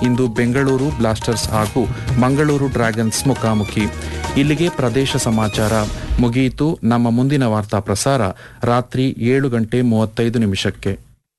ಇಂದು Bengaluru blasters ಹಾಗೂ Mangaluru dragons ಮುಖಾಮುಖಿ ಇಲ್ಲಿಗೆ ಪ್ರದೇಶ ಸಮಾಚಾರ ಮುಗಿಯಿತು ನಮ್ಮ ಮುಂದಿನ ವಾರ್ತಾ ಪ್ರಸಾರ ರಾತ್ರಿ ಏಳು ಗಂಟೆ ಮೂವತ್ತೈದು ನಿಮಿಷಕ್ಕೆ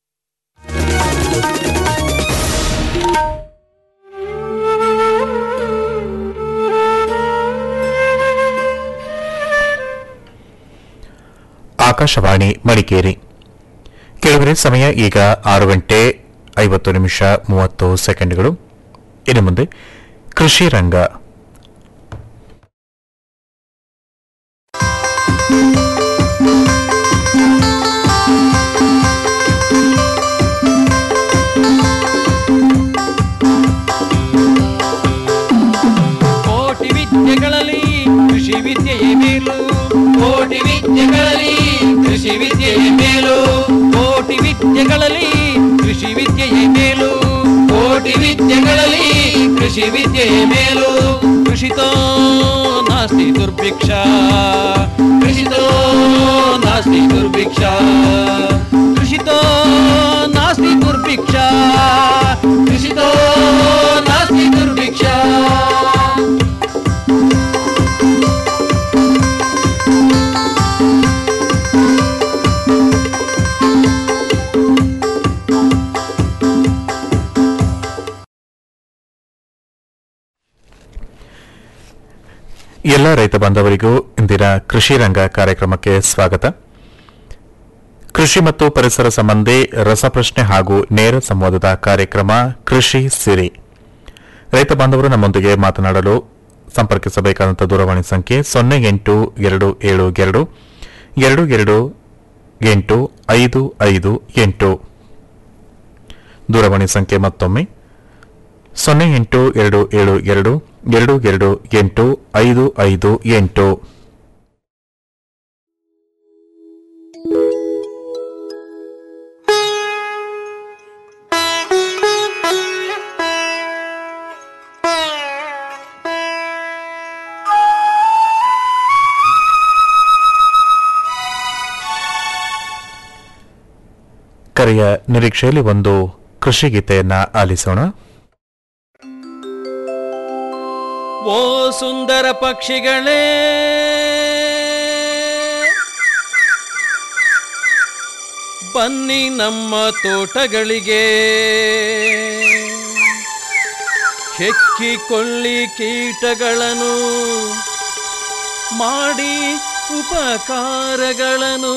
ಆಕಾಶವಾಣಿ ಮಡಿಕೇರಿ ಕೆಲವರೆ ಸಮಯ ಈಗ ಆರು ಗಂಟೆ ಐವತ್ತು ನಿಮಿಷ ಮೂವತ್ತು ಸೆಕೆಂಡ್ಗಳು ಇನ್ನು ಮುಂದೆ ಕೃಷಿ ರಂಗ ಕೋಟಿ ವಿದ್ಯೆಗಳಲ್ಲಿ ಕೃಷಿ ವಿದ್ಯೆಯೇ ಮೇಲು ಕೋಟಿ ವಿದ್ಯೆಗಳಲ್ಲಿ ಕೃಷಿ ವಿದ್ಯೆಯೇ ಮೇಲು ಕೋಟಿ ವಿದ್ಯೆಗಳಲ್ಲಿ ಕೃಷಿ ವಿದ್ಯೆಯೇ ಮೇಲು ಕೋಟಿ ವಿದ್ಯೆಗಳಲ್ಲಿ ಕೃಷಿ ವಿದ್ಯೆಯೇ ಮೇಲು ಕೃಷಿತೋ ನಾಸ್ತಿ ದುರ್ಭಿಕ್ಷ ಕೃಷಿತೋ ನಾಸ್ತಿ ದುರ್ಭಿಕ್ಷ ಕೃಷಿತೋ ನಾಸ್ತಿ ದುರ್ಭಿಕ್ಷ ಕೃಷಿತೋ ನಾಸ್ತಿ ದುರ್ಭಿಕ್ಷ ಎಲ್ಲ ರೈತ ಬಾಂಧವರಿಗೂ ಇಂದಿನ ಕೃಷಿ ರಂಗ ಕಾರ್ಯಕ್ರಮಕ್ಕೆ ಸ್ವಾಗತ ಕೃಷಿ ಮತ್ತು ಪರಿಸರ ಸಂಬಂಧಿ ರಸಪ್ರಶ್ನೆ ಹಾಗೂ ನೇರ ಸಂವಾದದ ಕಾರ್ಯಕ್ರಮ ಕೃಷಿ ಸಿರಿ ರೈತ ಬಾಂಧವರು ನಮ್ಮೊಂದಿಗೆ ಮಾತನಾಡಲು ಸಂಪರ್ಕಿಸಬೇಕಾದಂಥ ದೂರವಾಣಿ ಸಂಖ್ಯೆ ಸೊನ್ನೆ ಎಂಟು ಎರಡು ಏಳು ಎರಡು ಎರಡು ಎರಡು ಎಂಟು ಐದು ಐದು ಎಂಟು ದೂರವಾಣಿ ಸಂಖ್ಯೆ ಮತ್ತೊಮ್ಮೆ ಸೊನ್ನೆ ಎಂಟು ಎರಡು ಏಳು ಎರಡು ಎರಡು ಎರಡು ಎಂಟು ಐದು ಐದು ಎಂಟು ಕರೆಯ ನಿರೀಕ್ಷೆಯಲ್ಲಿ ಒಂದು ಕೃಷಿ ಗೀತೆಯನ್ನ ಆಲಿಸೋಣ ಓ ಸುಂದರ ಪಕ್ಷಿಗಳೇ ಬನ್ನಿ ನಮ್ಮ ತೋಟಗಳಿಗೆ ಹೆಕ್ಕಿಕೊಳ್ಳಿ ಕೀಟಗಳನ್ನು ಮಾಡಿ ಉಪಕಾರಗಳನ್ನು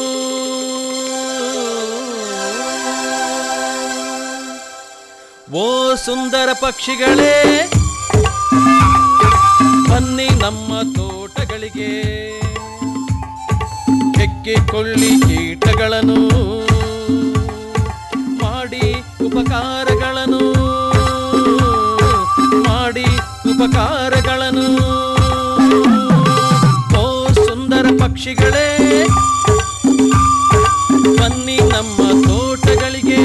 ಓ ಸುಂದರ ಪಕ್ಷಿಗಳೇ ಬನ್ನಿ ನಮ್ಮ ತೋಟಗಳಿಗೆ ಹೆಕ್ಕಿಕೊಳ್ಳಿ ಕೀಟಗಳನ್ನು ಮಾಡಿ ಉಪಕಾರಗಳನ್ನು ಮಾಡಿ ಉಪಕಾರಗಳನ್ನು ಓ ಸುಂದರ ಪಕ್ಷಿಗಳೇ ಬನ್ನಿ ನಮ್ಮ ತೋಟಗಳಿಗೆ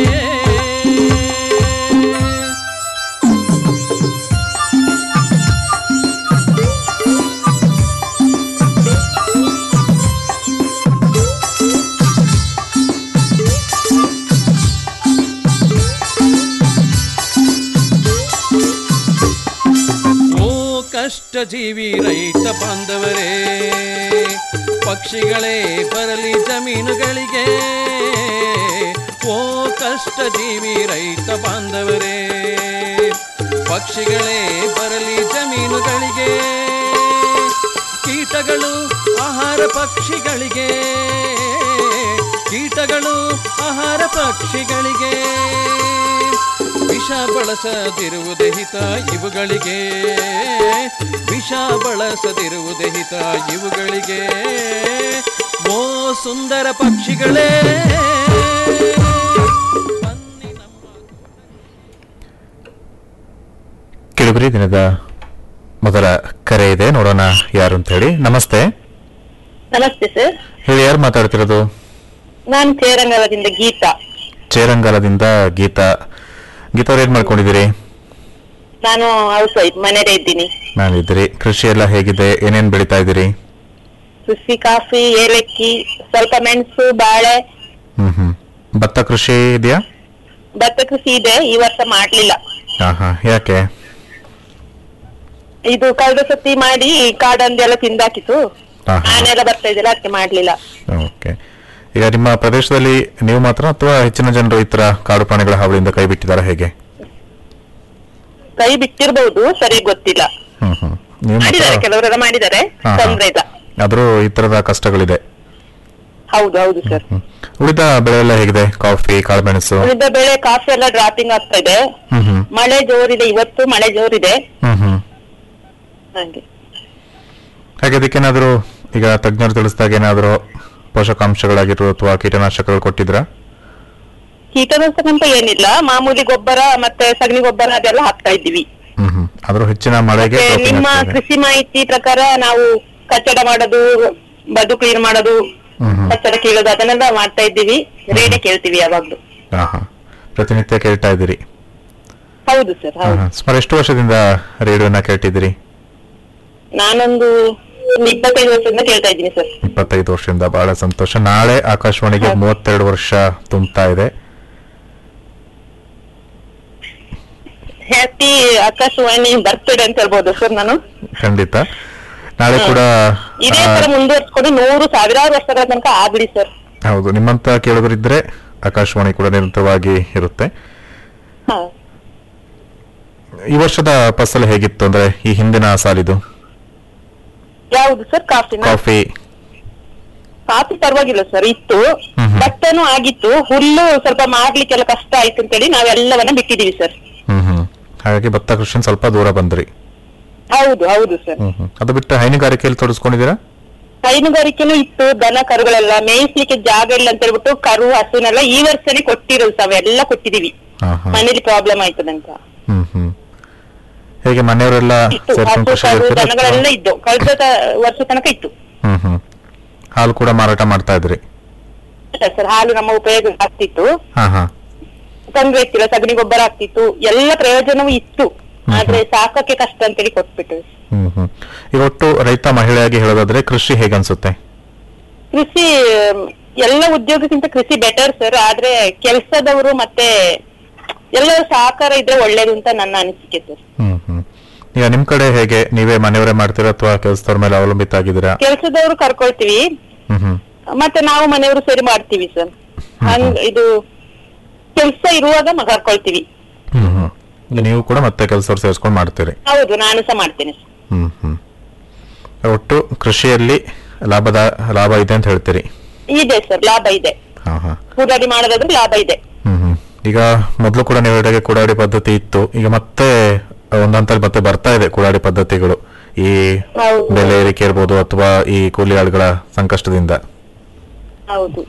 ಓ ಕಷ್ಟ ಜೀವಿ ರೈತ ಬಾಂಧವರೇ ಪಕ್ಷಿಗಳೇ ಬರಲಿ ಜಮೀನುಗಳಿಗೆ ಓ ಕಷ್ಟ ಜೀವಿ ರೈತ ಬಾಂಧವರೇ ಪಕ್ಷಿಗಳೇ ಬರಲಿ ಜಮೀನುಗಳಿಗೆ ಕೀಟಗಳು ಆಹಾರ ಪಕ್ಷಿಗಳಿಗೆ ಕೀಟಗಳು ಆಹಾರ ಪಕ್ಷಿಗಳಿಗೆ ವಿಷ ಬಳಸದಿರುವುದೇ ಹಿತ ಇವುಗಳಿಗೆ ವಿಷ ಬಳಸದಿರುವುದೇ ಹಿತ ಇವುಗಳಿಗೆ ಓ ಸುಂದರ ಪಕ್ಷಿಗಳೇ ಬನ್ನಿ ನಮ್ಮ ಕಿಳುಬರಿ ದಿನದ ಮೊದಲ ಕರೆ ಇದೆ ನೋಡೋಣ ಯಾರು ಅಂತ ಹೇಳಿ ನಮಸ್ತೆ ನಮಸ್ತೆ ಸರ್ ಹೇಳಿ ಯಾರು ಮಾತಾಡ್ತಿರೋದು ನಾನು ಚೇರಂಗಲದಿಂದ ಗೀತಾ ಚೇರಂಗಾಲದಿಂದ ಗೀತಾ ಗೀತಾ ಅವ್ರು ಏನ್ ಮಾಡ್ಕೊಂಡಿದ್ದೀರಿ ನಾನು ಹೌಸ್ ವೈಫ್ ಮನೇಲೇ ಇದ್ದೀನಿ ನಾನಿದ್ದೀರಿ ಕೃಷಿ ಎಲ್ಲ ಹೇಗಿದೆ ಏನೇನ್ ಬೆಳಿತಾ ಇದ್ದೀರಿ ಕೃಷಿ ಕಾಫಿ ಏಲಕ್ಕಿ ಸ್ವಲ್ಪ ಮೆಣಸು ಬಾಳೆ ಹ್ಮ್ ಹ್ಮ್ ಭತ್ತ ಕೃಷಿ ಇದೆಯಾ ಭತ್ತ ಕೃಷಿ ಇದೆ ಈ ವರ್ಷ ಮಾಡ್ಲಿಲ್ಲ ಹಾ ಹಾ ಯಾಕೆ ಇದು ಕಳೆದ ಸತಿ ಮಾಡಿ ಕಾಡಂದೆಲ್ಲ ತಿಂದಾಕಿತ್ತು ಹಾ ಹಾ ಆನೆ ಎಲ್ಲ ಬರ್ತಾ ಇದ್ದಿಲ್ಲ ಅದಕ್ಕೆ ಮಾಡ್ಲಿಲ್ಲ ಓಕೆ ಈಗ ನಿಮ್ಮ ಪ್ರದೇಶದಲ್ಲಿ ನೀವು ಮಾತ್ರ ಅಥವಾ ಹೆಚ್ಚಿನ ಜನರು ಈ ತರ ಕಾಡು ಪ್ರಾಣಿಗಳ ಹಾವಳಿಯಿಂದ ಕೈ ಬಿಟ್ಟಿದ್ದಾರೆ ಹೇಗೆ ಕೈ ಬಿಟ್ಟಿರ್ಬಹುದು ಸರಿಯಾಗಿ ಗೊತ್ತಿಲ್ಲ ಹ್ಮ್ ಹ್ಮ್ ನೀವು ಮಾಡಿದ್ದಾರೆ ಮಾತ್ರ ಕೆಲವರೆಲ್ಲ ಮಾಡಿದ್ದಾರೆ ಹಾ, ಹಾ. ತೊಂದ್ರೆ ಇಲ್ಲ ಆದ್ರೂ ಈ ತರದ ಕಷ್ಟಗಳಿದೆ ಹೌದು ಹೌದು ಸರ್ ಹ್ಮ್. ಉಳಿದ ಬೆಳೆ ಎಲ್ಲ ಹೇಗಿದೆ ಕಾಫಿ ಕಾಳುಮೆಣಸು ಉಳಿದ ಬೆಳೆ ಕಾಫಿ ಎಲ್ಲ ಡ್ರಾಪಿಂಗ್ ಆಗ್ತಾ ಇದೆ ಹ್ಮ್ ಹ್ಮ್ ಮಳೆ ಜೋರಿದೆ ಇವತ್ತು ಮಳೆ ಜೋರಿದೆ ಹ್ಮ್ ಹ್ಮ್ ಹಾಗೆ ಹಾಗೆ ಅದಕ್ಕೇನಾದ್ರೂ ಈಗ ತಜ್ಞರು ತಿಳಿಸಿದಾಗ ಏನಾದ್ರೂ ಪೋಷಕಾಂಶಗಳಾಗಿರೋ ಅಥವಾ ಕೀಟನಾಶಕಗಳು ಕೊಟ್ಟಿದ್ರಾ ಕೀಟನಾಶಕ ಅಂತ ಏನಿಲ್ಲ ಮಾಮೂಲಿ ಗೊಬ್ಬರ ಮತ್ತೆ ಸಗಣಿ ಗೊಬ್ಬರ ಅದೆಲ್ಲ ಹಾಕ್ತಾ ಇದ್ದೀವಿ ಹ್ಮ್ ಹ್ಮ್ ಆದ್ರೂ ಹೆಚ್ಚಿನ ಮಳೆಗೆ ಮತ್ತೆ droping ನಿಮ್ಮ ಆಗ್ತಾ ಇದೆ. ಕೃಷಿ ಮಾಹಿತಿ ಪ್ರಕಾರ ನಾವು ಕಚ್ಚಡ ಮಾಡೋದು ಬದು ಕ್ಲೀನ್ ಮಾಡೋದು ಹ್ಮ್ ಹ್ಮ್ ಕಚ್ಚಡ ಕೀಳೋದು ಅದನ್ನೆಲ್ಲ ಮಾಡ್ತಾ ಇದ್ದೀವಿ ರೇಡಿಯೋ ಕೇಳ್ತೀವಿ ಯಾವಾಗ್ಲೂ ಹಾ ಹಾ ಪ್ರತಿನಿತ್ಯ ಕೇಳ್ತಾ ಇದ್ದೀರಿ ಹೌದು ಸರ್ ಹಾ, ಹೌದು ಹಾ. ಸುಮಾರು ಎಷ್ಟು ವರ್ಷದಿಂದ ರೇಡಿಯೋನ ಕೇಳ್ತಿದ್ದೀರಿ ನಾನೊಂದು ಒಂದು ಇಪ್ಪತ್ತೈದು ವರ್ಷದಿಂದ ಕೇಳ್ತಾ ಇದ್ದೀನಿ ಸರ್ ಇಪ್ಪತ್ತೈದು ವರ್ಷದಿಂದ ಬಹಳ ಸಂತೋಷ ನಾಳೆ ಆಕಾಶವಾಣಿಗೆ ಹೌದು. ಮೂವತ್ತೆರಡು ವರ್ಷ ತುಂಬ್ತಾ ಇದೆ ಹ್ಯಾಪಿ ಆಕಾಶವಾಣಿ ಬರ್ತ್ಡೇ ಅಂತ ಹೇಳ್ಬೋದು ಸರ್ ನಾನು ಖಂಡಿತ ನಾಳೆ ಕೂಡ ಇದೇ ಆ, ತರ ಮುಂದುವರ್ಸ್ಕೊಂಡು ನೂರು ಸಾವಿರಾರು ವರ್ಷಗಳ ತನಕ ಆಗ್ಬಿಡಿ ಸರ್ ಹೌದು ನಿಮ್ಮಂತ ಕೇಳುಗರಿದ್ರೆ ಆಕಾಶವಾಣಿ ಕೂಡ ನಿರಂತರವಾಗಿ ಇರುತ್ತೆ ಹಾ ಈ ವರ್ಷದ ಫಸಲು ಹೇಗಿತ್ತು ಅಂದ್ರೆ ಈ ಹಿಂದಿನ ಸಾಲಿದು ಯಾವುದು ಸರ್ ಕಾಫಿನ ಕಾಫಿ ಕಾಫಿ ಪರವಾಗಿಲ್ಲ ಸರ್ ಇತ್ತು ಹ್ಮ್ ಹ್ಮ್. ಭತ್ತನೂ ಆಗಿತ್ತು ಹುಲ್ಲು ಸ್ವಲ್ಪ ಮಾಡ್ಲಿಕ್ಕೆಲ್ಲ ಕಷ್ಟ ಆಯ್ತು ಅಂತೇಳಿ ನಾವೆಲ್ಲವನ್ನ ಬಿಟ್ಟಿದೀವಿ ಸರ್ ಹ್ಮ್ ಹ್ಮ್ ಹಾಗಾಗಿ ಭತ್ತ ಕೃಷಿ ಸ್ವಲ್ಪ ದೂರ ಬಂದ್ರಿ ಹೌದು ಹೌದು ಸರ್ ಹ್ಮ್ ಹ್ಮ್ ಅದು ಬಿಟ್ಟು ಹೈನುಗಾರಿಕೆಯಲ್ಲಿ ತೊಡಸ್ಕೊಂಡಿದ್ದೀರಾ ಹೈನುಗಾರಿಕೆನೂ ಇತ್ತು ದನ ಕರುಗಳೆಲ್ಲ ಮೇಯಿಸ್ಲಿಕ್ಕೆ ಜಾಗ ಇಲ್ಲ ಅಂತ ಹೇಳ್ಬಿಟ್ಟು ಕರು ಹಸುನೆಲ್ಲ ಈ ವರ್ಷನೇ ಕೊಟ್ಟಿರೋದು ಅವೆಲ್ಲ ಕೊಟ್ಟಿದೀವಿ ಹಾ ಹಾ ಮನೇಲಿ ಪ್ರಾಬ್ಲಮ್ ಆಯ್ತದಂತ ಹ್ಮ್ ಹ್ಮ್ ಹೇಗೆ ಮನೆಯವರೆಲ್ಲ ಇತ್ತು ಸೇರ್ಕೊಂಡು ಹಸು ಖುಷಿ ಕರು ದನಗಳೆಲ್ಲ ಇದ್ದು ಕಳೆದ ತ- ವರ್ಷ ತನಕ ಇತ್ತು ಹ್ಮ್ ಹ್ಮ್ ಹಾಲು ಕೂಡ ಮಾರಾಟ ಮಾಡ್ತಾ ಇದ್ರಿ ಸರ್ ಹಾಲು ನಮ್ಮ ಉಪಯೋಗ ಆಗ್ತಿತ್ತು ಹಾ ಹಾ ತೊಂದ್ರೆ ಇತ್ತಿಲ್ಲ ಸಗಣಿ ಗೊಬ್ಬರ ಆಗ್ತಿತ್ತು ಎಲ್ಲ ಪ್ರಯೋಜನವೂ ಇತ್ತು ಹ್ಮ್ ಆದ್ರೆ ಸಾಕಕ್ಕೆ ಕಷ್ಟ ಅಂತೇಳಿ ಕೊಟ್ಬಿಟ್ಟು ಹ್ಮ್ ಹ್ಮ್ ಈಗ ಒಟ್ಟು ರೈತ ಮಹಿಳೆಯಾಗಿ ಹೇಳೋದಾದ್ರೆ ಕೃಷಿ ಹೇಗನ್ಸುತ್ತೆ ಕೃಷಿ ಮ್, ಎಲ್ಲ ಉದ್ಯೋಗಕ್ಕಿಂತ ಕೃಷಿ ಬೆಟರ್ ಸರ್ ಆದ್ರೆ ಕೆಲಸದವರು ಮತ್ತೆ ಎಲ್ಲ ಸಹಕಾರ ಇದ್ರೆ ಒಳ್ಳೇದು ಅಂತ ನನ್ನ ಅನಿಸಿಕೆ ಸರ್ ಹ್ಮ್ ಹ್ಮ್ ಈಗ ನಿಮ್ ಕಡೆ ಹೇಗೆ ನೀವೇ ಮನೆಯವರೇ ಮಾಡ್ತೀರಾ ಅಥವಾ ಕೆಲಸದವ್ರ ಮೇಲೆ ಅವಲಂಬಿತ ಆಗಿದ್ದೀರಾ ಕೆಲಸದವರು ಕರ್ಕೊಳ್ತೀವಿ ಹ್ಮ್ ಹ್ಮ್ ಮತ್ತೆ ನಾವು ಮನೆಯವರು ಸೇರಿ ಮಾಡ್ತೀವಿ ಸರ್ ಹಂಗ್ ಇದು ಕೆಲಸ ಇರುವಾಗ ಮ- ಕರ್ಕೊಳ್ತೀವಿ ಹ್ಮ್ ಹ್ಮ್ ಈಗ ನೀವು ಕೂಡ ಮತ್ತೆ ಕೆಲಸವ್ರು ಸೇರಿಸ್ಕೊಂಡು ಮಾಡ್ತೀರಿ ಹೌದು ನಾನು ಸಹ ಮಾಡ್ತೇನೆ ಸರ್ ಹ್ಮ್ ಹ್ಮ್ ಒಟ್ಟು ಕೃಷಿಯಲ್ಲಿ ಲಾಭದ ಲಾಭ ಇದೆ ಅಂತ ಹೇಳ್ತೀರಿ ಇದೆ ಸರ್ ಲಾಭ ಇದೆ ಹಾ ಹಾ ಕೂಡಾಡಿ ಮಾಡೋದಾದ್ರೆ ಲಾಭ ಇದೆ ಹ್ಮ್ ಹ್ಮ್ ಈಗ ಮೊದಲು ಕೂಡ ನೀವು ಹೇಳಿದಾಗೆ ಕೂಡಾಡಿ ಪದ್ಧತಿ ಇತ್ತು ಈಗ ಮತ್ತೆ ಒಂದ್ ಹಂತದಲ್ಲಿ ಮತ್ತೆ ಬರ್ತಾ ಇದೆ ಕೂಡಾಡಿ ಪದ್ಧತಿಗಳು ಈ ಹೌದು. ಬೆಲೆ ಏರಿಕೆ ಇರ್ಬೋದು ಅಥವಾ ಈ ಕೂಲಿ ಆಳುಗಳ ಸಂಕಷ್ಟದಿಂದ ಹೌದು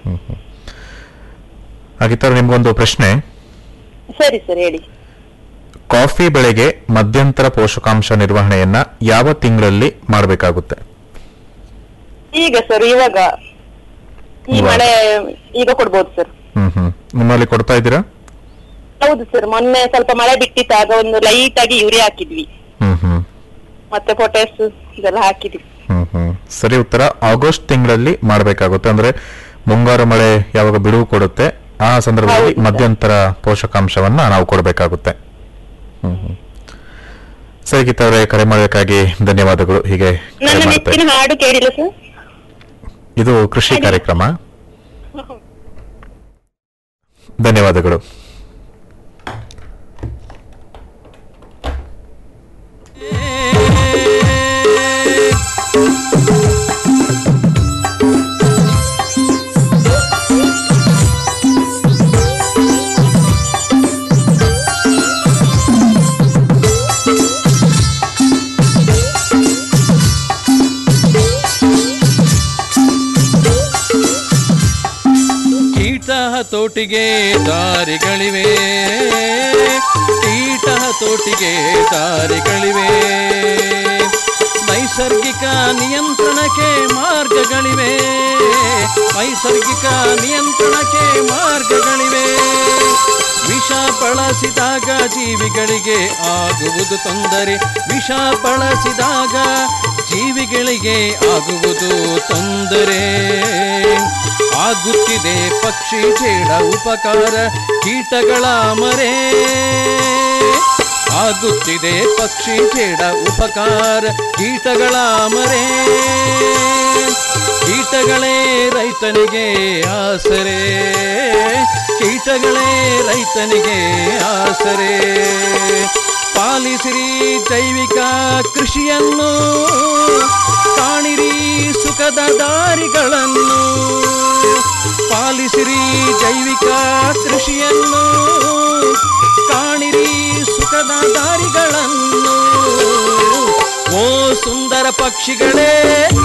ಹಾಗಿದ್ದರೆ ನಿಮ್ಗೊಂದು ಪ್ರಶ್ನೆ ಸರಿ ಸರ್ ಹೇಳಿ ಕಾಫಿ ಬೆಳೆಗೆ ಮಧ್ಯಂತರ ಪೋಷಕಾಂಶ ನಿರ್ವಹಣೆಯನ್ನ ಯಾವ ತಿಂಗಳಲ್ಲಿ ಮಾಡಬೇಕಾಗುತ್ತೆ ಈಗ ಸರ್ ಇವಾಗ ಈ ಇವಾಗ. ಮಳೆ ಈಗ ಕೊಡ್ಬೋದು ಸರ್ ಹ್ಮ್ ಹ್ಮ್ ನಿಮ್ಮಲ್ಲಿ ಕೊಡ್ತಾ ಇದ್ದೀರಾ ಹೌದು ಸರ್ ಮೊನ್ನೆ ಸ್ವಲ್ಪ ಮಳೆ ಬಿಟ್ಟಿತ್ತು ಆಗ ಒಂದು ಲೈಟ್ ಆಗಿ ಯೂರಿಯಾ ಹಾಕಿದ್ವಿ ಹ್ಮ್ ಹ್ಮ್ ಮತ್ತೆ ಪೊಟ್ಯಾಸ್ ಇದೆಲ್ಲ ಹಾಕಿದ್ವಿ ಹ್ಮ್ ಹ್ಮ್ ಸರಿ ಉತ್ತರ ಆಗಸ್ಟ್ ತಿಂಗಳಲ್ಲಿ ಮಾಡಬೇಕಾಗುತ್ತೆ ಅಂದ್ರೆ ಮುಂಗಾರು ಮಳೆ ಯಾವಾಗ ಬಿಡುವು ಕೊಡುತ್ತೆ ಆ ಸಂದರ್ಭದಲ್ಲಿ ಹೌದು. ಮಧ್ಯಂತರ ಪೋಷಕಾಂಶವನ್ನ ನಾವು ಕೊಡಬೇಕಾಗುತ್ತೆ ಹ್ಮ್ ಹ್ಮ್ ಸರಿ ಗೀತಾ ಅವರೇ ಕರೆ ಮಾಡೋದಕ್ಕಾಗಿ ಧನ್ಯವಾದಗಳು ಹೀಗೆ ಕರೆ ನನ್ನ ಮಾಡ್ತಾ ನೆಚ್ಚಿನ ಹಾಡು ಕೇಳಿಲ್ಲ ಸರ್ ಇದು ಕೃಷಿ ಕಾರ್ಯಕ್ರಮ ಧನ್ಯವಾದಗಳು ಕೀಟ ಹತೋಟಿಗೆ ದಾರಿಗಳಿವೆ ಕೀಟ ಹತೋಟಿಗೆ ದಾರಿಗಳಿವೆ ನೈಸರ್ಗಿಕ ನಿಯಂತ್ರಣಕ್ಕೆ ಮಾರ್ಗಗಳಿವೆ ನೈಸರ್ಗಿಕ ನಿಯಂತ್ರಣಕ್ಕೆ ಮಾರ್ಗಗಳಿವೆ ವಿಷ ಬಳಸಿದಾಗ ಜೀವಿಗಳಿಗೆ ಆಗುವುದು ತೊಂದರೆ ವಿಷ ಬಳಸಿದಾಗ ಜೀವಿಗಳಿಗೆ ಆಗುವುದು ತೊಂದರೆ ಆಗುತ್ತಿದೆ ಪಕ್ಷಿ ಚೇಡ ಉಪಕಾರ ಕೀಟಗಳ ಮರೆ ಆಗುತ್ತಿದೆ ಪಕ್ಷಿ ಜೇಡ ಉಪಕಾರ ಕೀಟಗಳ ಮರೆ ಕೀಟಗಳೇ ರೈತನಿಗೆ ಆಸರೆ ಕೀಟಗಳೇ ರೈತನಿಗೆ ಆಸರೆ ಪಾಲಿಸಿರಿ ಜೈವಿಕ ಕೃಷಿಯನ್ನು ಕಾಣಿರಿ ಸುಖದ ದಾರಿಗಳನ್ನು ಪಾಲಿಸಿರಿ ಜೈವಿಕ ಕೃಷಿಯನ್ನು ಕಾಣಿರಿ ಸುಖದ ದಾರಿಗಳನ್ನು ಓ ಸುಂದರ ಪಕ್ಷಿಗಳೇ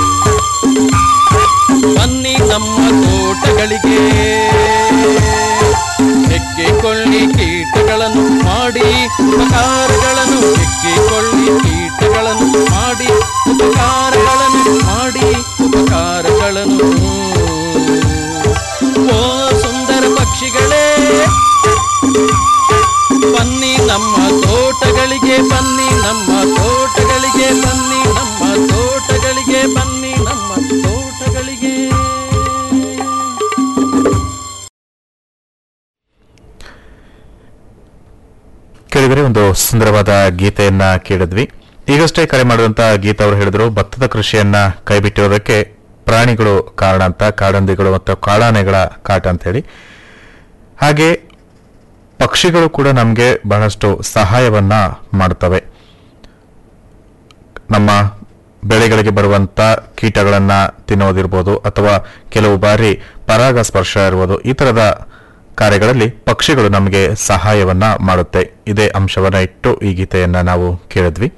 ಬನ್ನಿ ನಮ್ಮ ತೋಟಗಳಿಗೆ ಹೆಕ್ಕಿಕೊಳ್ಳಿ ಕೀಟಗಳನ್ನು ಮಾಡಿ ಉಪಕಾರಗಳನ್ನು ಹೆಕ್ಕಿಕೊಳ್ಳಿ ಕೀಟಗಳನ್ನು ಮಾಡಿ ಉಪಕಾರಗಳನ್ನು ಮಾಡಿ ಉಪಕಾರಗಳನ್ನು ಓ ಸುಂದರ ಪಕ್ಷಿಗಳೇ ಬನ್ನಿ ನಮ್ಮ ತೋಟಗಳಿಗೆ ಬನ್ನಿ ನಮ್ಮ ತೋಟಗಳಿಗೆ ಬನ್ನಿ ನಮ್ಮ ತೋಟಗಳಿಗೆ ಬನ್ನಿ ನಮ್ಮ ತೋಟಗಳಿಗೆ ಕೇಳಿದರೆ ಒಂದು ಸುಂದರವಾದ ಗೀತೆಯನ್ನ ಕೇಳಿದ್ವಿ ಈಗಷ್ಟೇ ಕರೆ ಮಾಡಿದಂತಹ ಗೀತಾ ಅವರು ಹೇಳಿದ್ರು ಭತ್ತದ ಕೃಷಿಯನ್ನ ಕೈಬಿಟ್ಟಿರೋದಕ್ಕೆ ಪ್ರಾಣಿಗಳು ಕಾರಣ ಅಂತ ಕಾಡಂದಿಗಳು ಮತ್ತು ಕಾಡಾನೆಗಳ ಕಾಟ ಅಂತ ಹೇಳಿ ಹಾಗೆ ಪಕ್ಷಿಗಳು ಕೂಡ ನಮಗೆ ಬಹಳಷ್ಟು ಸಹಾಯವನ್ನ ಮಾಡ್ತವೆ ನಮ್ಮ ಬೆಳೆಗಳಿಗೆ ಬರುವಂತ ಕೀಟಗಳನ್ನ ತಿನ್ನೋದಿರ್ಬೋದು ಅಥವಾ ಕೆಲವು ಬಾರಿ ಪರಾಗ ಸ್ಪರ್ಶ ಇರ್ಬೋದು ಈ ತರದ ಕಾರ್ಯಗಳಲ್ಲಿ ಪಕ್ಷಿಗಳು ನಮಗೆ ಸಹಾಯವನ್ನ ಮಾಡುತ್ತೆ ಇದೇ ಅಂಶವನ್ನ ಇಟ್ಟು ಈ ಗೀತೆಯನ್ನ ನಾವು ಕೇಳಿದ್ವಿ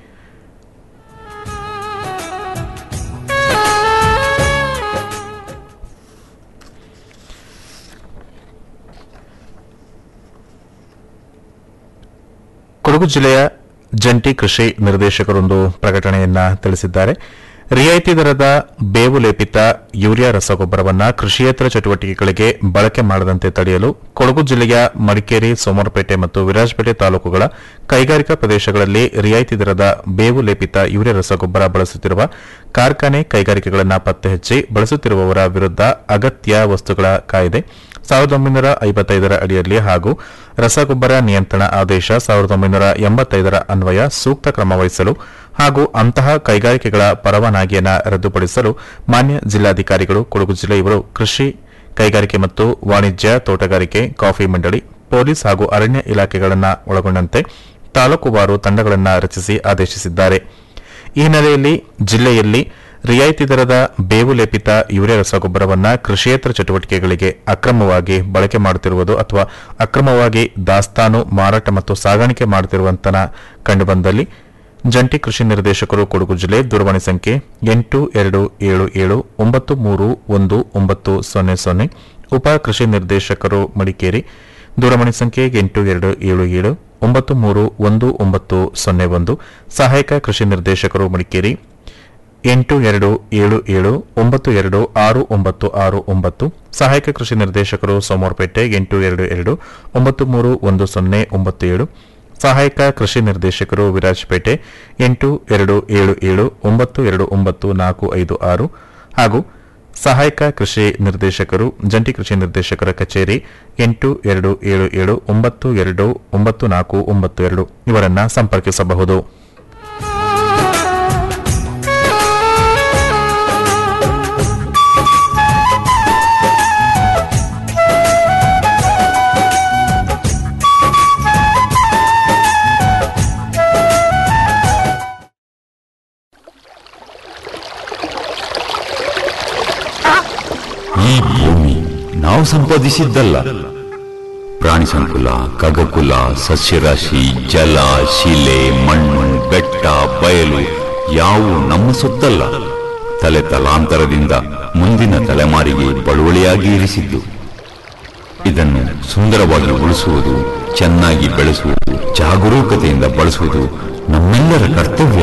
ಕೊಡಗು ಜಿಲ್ಲೆಯ ಜಂಟಿ ಕೃಷಿ ನಿರ್ದೇಶಕರೊಂದು ಪ್ರಕಟಣೆಯನ್ನ ತಿಳಿಸಿದ್ದಾರೆ ರಿಯಾಯಿತಿ ದರದ ಬೇವು ಲೇಪಿತ ಯೂರಿಯಾ ರಸಗೊಬ್ಬರವನ್ನ ಕೃಷಿಯೇತರ ಚಟುವಟಿಕೆಗಳಿಗೆ ಬಳಕೆ ಮಾಡದಂತೆ ತಡೆಯಲು ಕೊಡಗು ಜಿಲ್ಲೆಯ ಮಡಿಕೇರಿ ಸೋಮವಾರಪೇಟೆ ಮತ್ತು ವಿರಾಜಪೇಟೆ ತಾಲೂಕುಗಳ ಕೈಗಾರಿಕಾ ಪ್ರದೇಶಗಳಲ್ಲಿ ರಿಯಾಯಿತಿ ದರದ ಬೇವು ಲೇಪಿತ ಯೂರಿಯಾ ರಸಗೊಬ್ಬರ ಬಳಸುತ್ತಿರುವ ಕಾರ್ಖಾನೆ ಕೈಗಾರಿಕೆಗಳನ್ನು ಪತ್ತೆ ಹಚ್ಚಿ ಬಳಸುತ್ತಿರುವವರ ವಿರುದ್ಧ ಅಗತ್ಯ ವಸ್ತುಗಳ ಕಾಯ್ದೆ ಸಾವಿರದ ಒಂಬೈನೂರ ಐವತ್ತೈದರ ಅಡಿಯಲ್ಲಿ ಹಾಗೂ ರಸಗೊಬ್ಬರ ನಿಯಂತ್ರಣ ಆದೇಶ ಸಾವಿರದ ಒಂಬೈನೂರ ಎಂಬತ್ತೈದರ ಅನ್ವಯ ಸೂಕ್ತ ಕ್ರಮ ವಹಿಸಲು ಹಾಗೂ ಅಂತಹ ಕೈಗಾರಿಕೆಗಳ ಪರವಾನಗಿಯನ್ನು ರದ್ದುಪಡಿಸಲು ಮಾನ್ಯ ಜಿಲ್ಲಾಧಿಕಾರಿಗಳು ಕೊಡಗು ಜಿಲ್ಲೆ ಇವರು ಕೃಷಿ ಕೈಗಾರಿಕೆ ಮತ್ತು ವಾಣಿಜ್ಯ ತೋಟಗಾರಿಕೆ ಕಾಫಿ ಮಂಡಳಿ ಪೊಲೀಸ್ ಹಾಗೂ ಅರಣ್ಯ ಇಲಾಖೆಗಳನ್ನು ಒಳಗೊಂಡಂತೆ ತಾಲೂಕುವಾರು ತಂಡಗಳನ್ನು ರಚಿಸಿ ಆದೇಶಿಸಿದ್ದಾರೆ ಈ ಹಿನ್ನೆಲೆಯಲ್ಲಿ ಜಿಲ್ಲೆಯಲ್ಲಿ ರಿಯಾಯಿತಿ ದರದ ಬೇವು ಲೇಪಿತ ಯೂರಿಯಾ ರಸಗೊಬ್ಬರವನ್ನ ಕೃಷಿಯೇತರ ಚಟುವಟಿಕೆಗಳಿಗೆ ಅಕ್ರಮವಾಗಿ ಬಳಕೆ ಮಾಡುತ್ತಿರುವುದು ಅಥವಾ ಅಕ್ರಮವಾಗಿ ದಾಸ್ತಾನು ಮಾರಾಟ ಮತ್ತು ಸಾಗಾಣಿಕೆ ಮಾಡುತ್ತಿರುವಂತನ ಕಂಡುಬಂದಲ್ಲಿ ಜಂಟಿ ಕೃಷಿ ನಿರ್ದೇಶಕರು ಕೊಡಗು ಜಿಲ್ಲೆ ದೂರವಾಣಿ ಸಂಖ್ಯೆ ಎಂಟು ಎರಡು ಏಳು ಏಳು ಒಂಬತ್ತು ಮೂರು ಒಂದು ಒಂಬತ್ತು ಸೊನ್ನೆ ಸೊನ್ನೆ ಉಪ ಕೃಷಿ ನಿರ್ದೇಶಕರು ಮಡಿಕೇರಿ ದೂರವಾಣಿ ಸಂಖ್ಯೆ ಎಂಟು ಎರಡು ಏಳು ಏಳು ಒಂಬತ್ತು ಮೂರು ಒಂದು ಒಂಬತ್ತು ಸೊನ್ನೆ ಒಂದು ಸಹಾಯಕ ಕೃಷಿ ನಿರ್ದೇಶಕರು ಮಡಿಕೇರಿ ಎಂಟು ಎರಡು ಏಳು ಏಳು ಒಂಬತ್ತು ಎರಡು ಆರು ಒಂಬತ್ತು ಆರು ಒಂಬತ್ತು ಸಹಾಯಕ ಕೃಷಿ ನಿರ್ದೇಶಕರು ಸೋಮವಾರಪೇಟೆ ಎಂಟು ಎರಡು ಎರಡು ಒಂಬತ್ತು ಮೂರು ಒಂದು ಸೊನ್ನೆ ಒಂಬತ್ತು ಏಳು ಸಹಾಯಕ ಕೃಷಿ ನಿರ್ದೇಶಕರು ವಿರಾಜಪೇಟೆ ಎಂಟು ಎರಡು ಏಳು ಏಳು ಒಂಬತ್ತು ಎರಡು ಒಂಬತ್ತು ನಾಲ್ಕು ಐದು ಆರು ಹಾಗೂ ಸಹಾಯಕ ಕೃಷಿ ನಿರ್ದೇಶಕರು ಜಂಟಿ ಕೃಷಿ ನಿರ್ದೇಶಕರ ಕಚೇರಿ ಎಂಟು ಎರಡು ಏಳು ಏಳು ಒಂಬತ್ತು ಎರಡು ಒಂಬತ್ತು ನಾಲ್ಕು ಒಂಬತ್ತು ಎರಡು ಇವರನ್ನ ಸಂಪರ್ಕಿಸಬಹುದು ಈ ಭೂಮಿ ನಾವು ಸಂಪಾದಿಸಿದ್ದಲ್ಲ ಪ್ರಾಣಿ ಸಂಕುಲ ಖಗಕುಲ ಸಸ್ಯರಾಶಿ ಜಲ ಶಿಲೆ ಮಣ್ಣು ಬೆಟ್ಟ ಬಯಲು ಯಾವು ನಮ್ಮ ಸೊತ್ತಲ್ಲ ತಲೆ ತಲಾಂತರದಿಂದ ಮುಂದಿನ ತಲೆಮಾರಿಗೆ ಬಳುವಳಿಯಾಗಿ ಇರಿಸಿದ್ದು ಇದನ್ನು ಸುಂದರವಾಗಿ ಉಳಿಸುವುದು ಚೆನ್ನಾಗಿ ಬೆಳೆಸುವುದು ಜಾಗರೂಕತೆಯಿಂದ ಬಳಸುವುದು ನಮ್ಮೆಲ್ಲರ ಕರ್ತವ್ಯ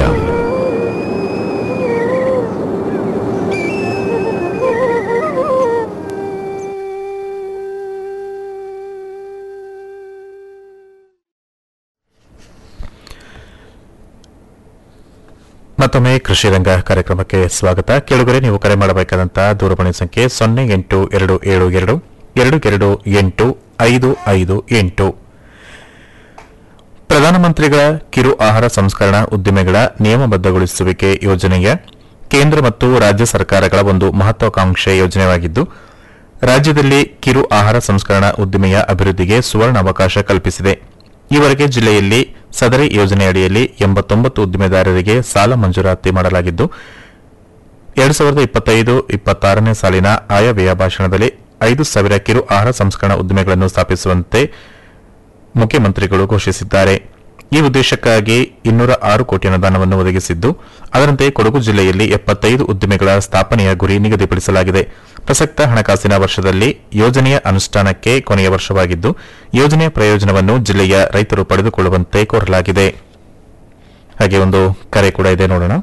ಮತ್ತೊಮ್ಮೆ ಕೃಷಿ ರಂಗ ಕಾರ್ಯಕ್ರಮಕ್ಕೆ ಸ್ವಾಗತ ಕೆಳಗರೆ ನೀವು ಕರೆ ಮಾಡಬೇಕಾದಂತಹ ದೂರವಾಣಿ ಸಂಖ್ಯೆ ಸೊನ್ನೆ ಎಂಟು ಎರಡು ಏಳು ಎರಡು ಎರಡು ಎರಡು ಎಂಟು ಐದು ಐದು ಎಂಟು ಪ್ರಧಾನಮಂತ್ರಿಗಳ ಕಿರು ಆಹಾರ ಸಂಸ್ಕರಣಾ ಉದ್ದಿಮೆಗಳ ನಿಯಮಬದ್ಧಗೊಳಿಸುವಿಕೆ ಯೋಜನೆಯ ಕೇಂದ್ರ ಮತ್ತು ರಾಜ್ಯ ಸರ್ಕಾರಗಳ ಒಂದು ಮಹತ್ವಾಕಾಂಕ್ಷೆ ಯೋಜನೆಯಾಗಿದ್ದು ರಾಜ್ಯದಲ್ಲಿ ಕಿರು ಆಹಾರ ಸಂಸ್ಕರಣಾ ಉದ್ದಿಮೆಯ ಅಭಿವೃದ್ಧಿಗೆ ಸುವರ್ಣ ಅವಕಾಶ ಕಲ್ಪಿಸಿದೆ ಈವರೆಗೆ ಜಿಲ್ಲೆಯಲ್ಲಿ ಸದರಿ ಯೋಜನೆಯಡಿಯಲ್ಲಿ ಎಂಬತ್ತೊಂಬತ್ತು ಉದ್ದಿಮೆದಾರರಿಗೆ ಸಾಲ ಮಂಜೂರಾತಿ ಮಾಡಲಾಗಿದ್ದು ಎರಡು ಸಾವಿರದ ಇಪ್ಪತ್ತೈದು ಇಪ್ಪತ್ತಾರನೇ ಸಾಲಿನ ಆಯವ್ಯಯ ಭಾಷಣದಲ್ಲಿ ಐದು ಸಾವಿರ ಕಿರು ಆಹಾರ ಸಂಸ್ಕರಣಾ ಉದ್ದಿಮೆಗಳನ್ನು ಸ್ಥಾಪಿಸುವಂತೆ ಮುಖ್ಯಮಂತ್ರಿಗಳು ಘೋಷಿಸಿದ್ದಾರೆ ಈ ಉದ್ದೇಶಕ್ಕಾಗಿ ಇನ್ನೂರ ಆರು ಕೋಟಿ ಅನುದಾನವನ್ನು ಒದಗಿಸಿದ್ದು ಅದರಂತೆ ಕೊಡಗು ಜಿಲ್ಲೆಯಲ್ಲಿ ಎಪ್ಪತ್ತೈದು ಉದ್ದಿಮೆಗಳ ಸ್ಥಾಪನೆಯ ಗುರಿ ನಿಗದಿಪಡಿಸಲಾಗಿದೆ ಪ್ರಸಕ್ತ ಹಣಕಾಸಿನ ವರ್ಷದಲ್ಲಿ ಯೋಜನೆಯ ಅನುಷ್ಠಾನಕ್ಕೆ ಕೊನೆಯ ವರ್ಷವಾಗಿದ್ದು ಯೋಜನೆಯ ಪ್ರಯೋಜನವನ್ನು ಜಿಲ್ಲೆಯ ರೈತರು ಪಡೆದುಕೊಳ್ಳುವಂತೆ ಕೋರಲಾಗಿದೆ ಹಾಗೆ ಒಂದು ಕರೆ ಕೂಡ ಇದೆ ನೋಡೋಣ